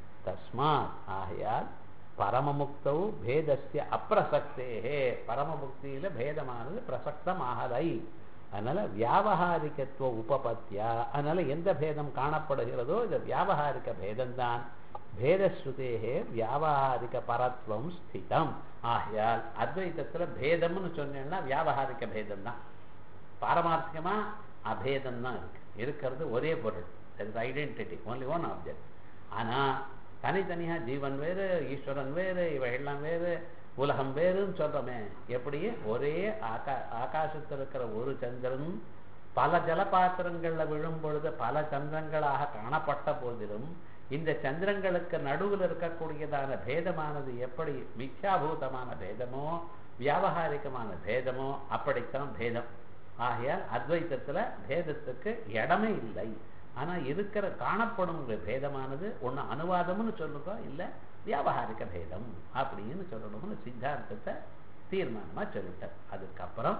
தஸ்மாத் ஆகையால் பரமமுக்தௌ பேதஸ்ய அப்பிரசக்தேகே பரமமுக்தியில பேதமானது பிரசக்தமாகலை அதனால வியாபகாரிகத்துவ உபபத்தியா அதனால எந்த பேதம் காணப்படுகிறதோ இது வியாபகாரிக பேதம்தான் பேதஸ்ருதேகே வியாபகாரிக பரத்வம் ஸ்திதம் ஆகையால் அத்வைதத்துல பேதம்னு சொன்னேன்னா வியாபகாரிக பேதம் தான் பாரமார்த்திகமா அபேதம் தான் இருக்கு இருக்கிறது ஒரே பொருள் ஐடென்டிட்டி ஒன்லி ஒன் ஆப்ஜெக்ட் ஆனா தனித்தனியா ஜீவன் வேறு ஈஸ்வரன் வேறு இவைகள்லாம் வேறு உலகம் வேறுன்னு சொல்றோமே எப்படி ஒரே ஆகா ஆகாசத்தில் இருக்கிற ஒரு சந்திரன் பல ஜலபாத்திரங்கள்ல விழும் பொழுது பல சந்திரங்களாக காணப்பட்ட போதிலும் இந்த சந்திரங்களுக்கு நடுவில் இருக்கக்கூடியதான பேதமானது எப்படி மித்யாபூதமான பேதமோ வியாபகாரிகமான பேதமோ அப்படித்தான் பேதம் ஆகையால் அத்வைத்தத்துல பேதத்துக்கு இடமே இல்லை ஆனா இருக்கிற காணப்படும் பேதமானது ஒண்ணு அனுவாதம்னு சொல்லுங்க இல்ல வியாபகாரிக பேதம் அப்படின்னு சொல்லணும்னு சித்தாந்தத்தை தீர்மானமா சொல்லிட்டார் அதுக்கப்புறம்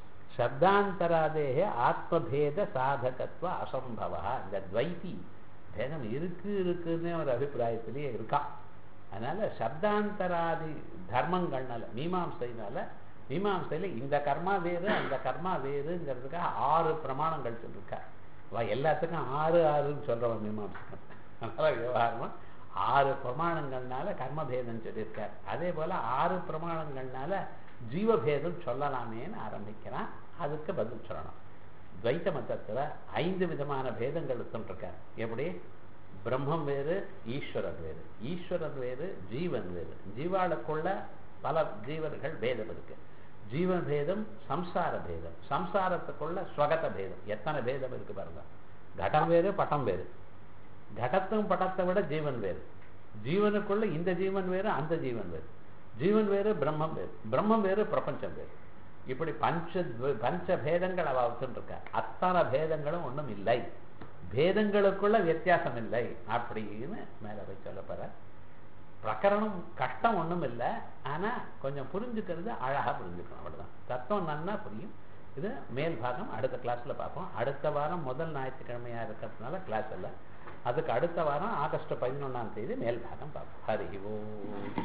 சப்தாந்தராதேக ஆத்மபேத சாதகத்துவ அசம்பவா இந்த துவைத்தி பேதம் இருக்கு இருக்குன்னு ஒரு அபிப்பிராயத்திலேயே இருக்கான் அதனால சப்தாந்தராதி தர்மங்கள்னால மீமாம்சைனால மீமாம்சையில இந்த கர்மா வேறு அந்த கர்மா வேறுங்கிறதுக்காக ஆறு பிரமாணங்கள் சொல்லியிருக்கார் அவ எல்லாத்துக்கும் ஆறு ஆறுன்னு சொல்றவன் மீமாம்சகன் அதனால விவகாரமா ஆறு பிரமாணங்கள்னால கர்மபேதம் சொல்லியிருக்கார் அதே போல ஆறு பிரமாணங்கள்னால ஜீவபேதம் சொல்லலாமேன்னு ஆரம்பிக்கிறான் அதுக்கு பதில் சொல்லணும் துவைத்த மதத்துல ஐந்து விதமான பேதங்கள் இருக்கார் எப்படி பிரம்மம் வேறு ஈஸ்வரன் வேறு ஈஸ்வரன் வேறு ஜீவன் வேறு ஜீவாளுக்குள்ள பல ஜீவர்கள் பேதம் இருக்கு ஜீவன் பேதம் சம்சார பேதம் சம்சாரத்துக்குள்ள ஸ்வகத பேதம் எத்தனை பேதம் இருக்கு பாருங்க கடம் வேறு பட்டம் வேறு கடத்தும் படத்தை விட ஜீவன் வேறு ஜீவனுக்குள்ள இந்த ஜீவன் வேறு அந்த ஜீவன் வேறு ஜீவன் வேறு பிரம்மம் வேறு பிரம்மம் வேறு பிரபஞ்சம் வேறு இப்படி பஞ்ச பஞ்ச பேதங்கள் அவ வச்சுருக்க அத்தனை பேதங்களும் ஒன்றும் இல்லை பேதங்களுக்குள்ள வித்தியாசம் இல்லை அப்படின்னு மேல போய் சொல்ல போற பிரகரணம் கஷ்டம் ஒன்றும் இல்லை ஆனா கொஞ்சம் புரிஞ்சுக்கிறது அழகா புரிஞ்சுக்கணும் அவ்வளவுதான் தத்துவம் நன்னா புரியும் இது மேல் பாகம் அடுத்த கிளாஸ்ல பார்ப்போம் அடுத்த வாரம் முதல் ஞாயிற்றுக்கிழமையா இருக்கிறதுனால கிளாஸ் இல்லை அதுக்கு அடுத்த வாரம் ஆகஸ்ட் பதினொன்றாம் தேதி மேல் பாகம் பார்ப்போம் ஹரி ஓ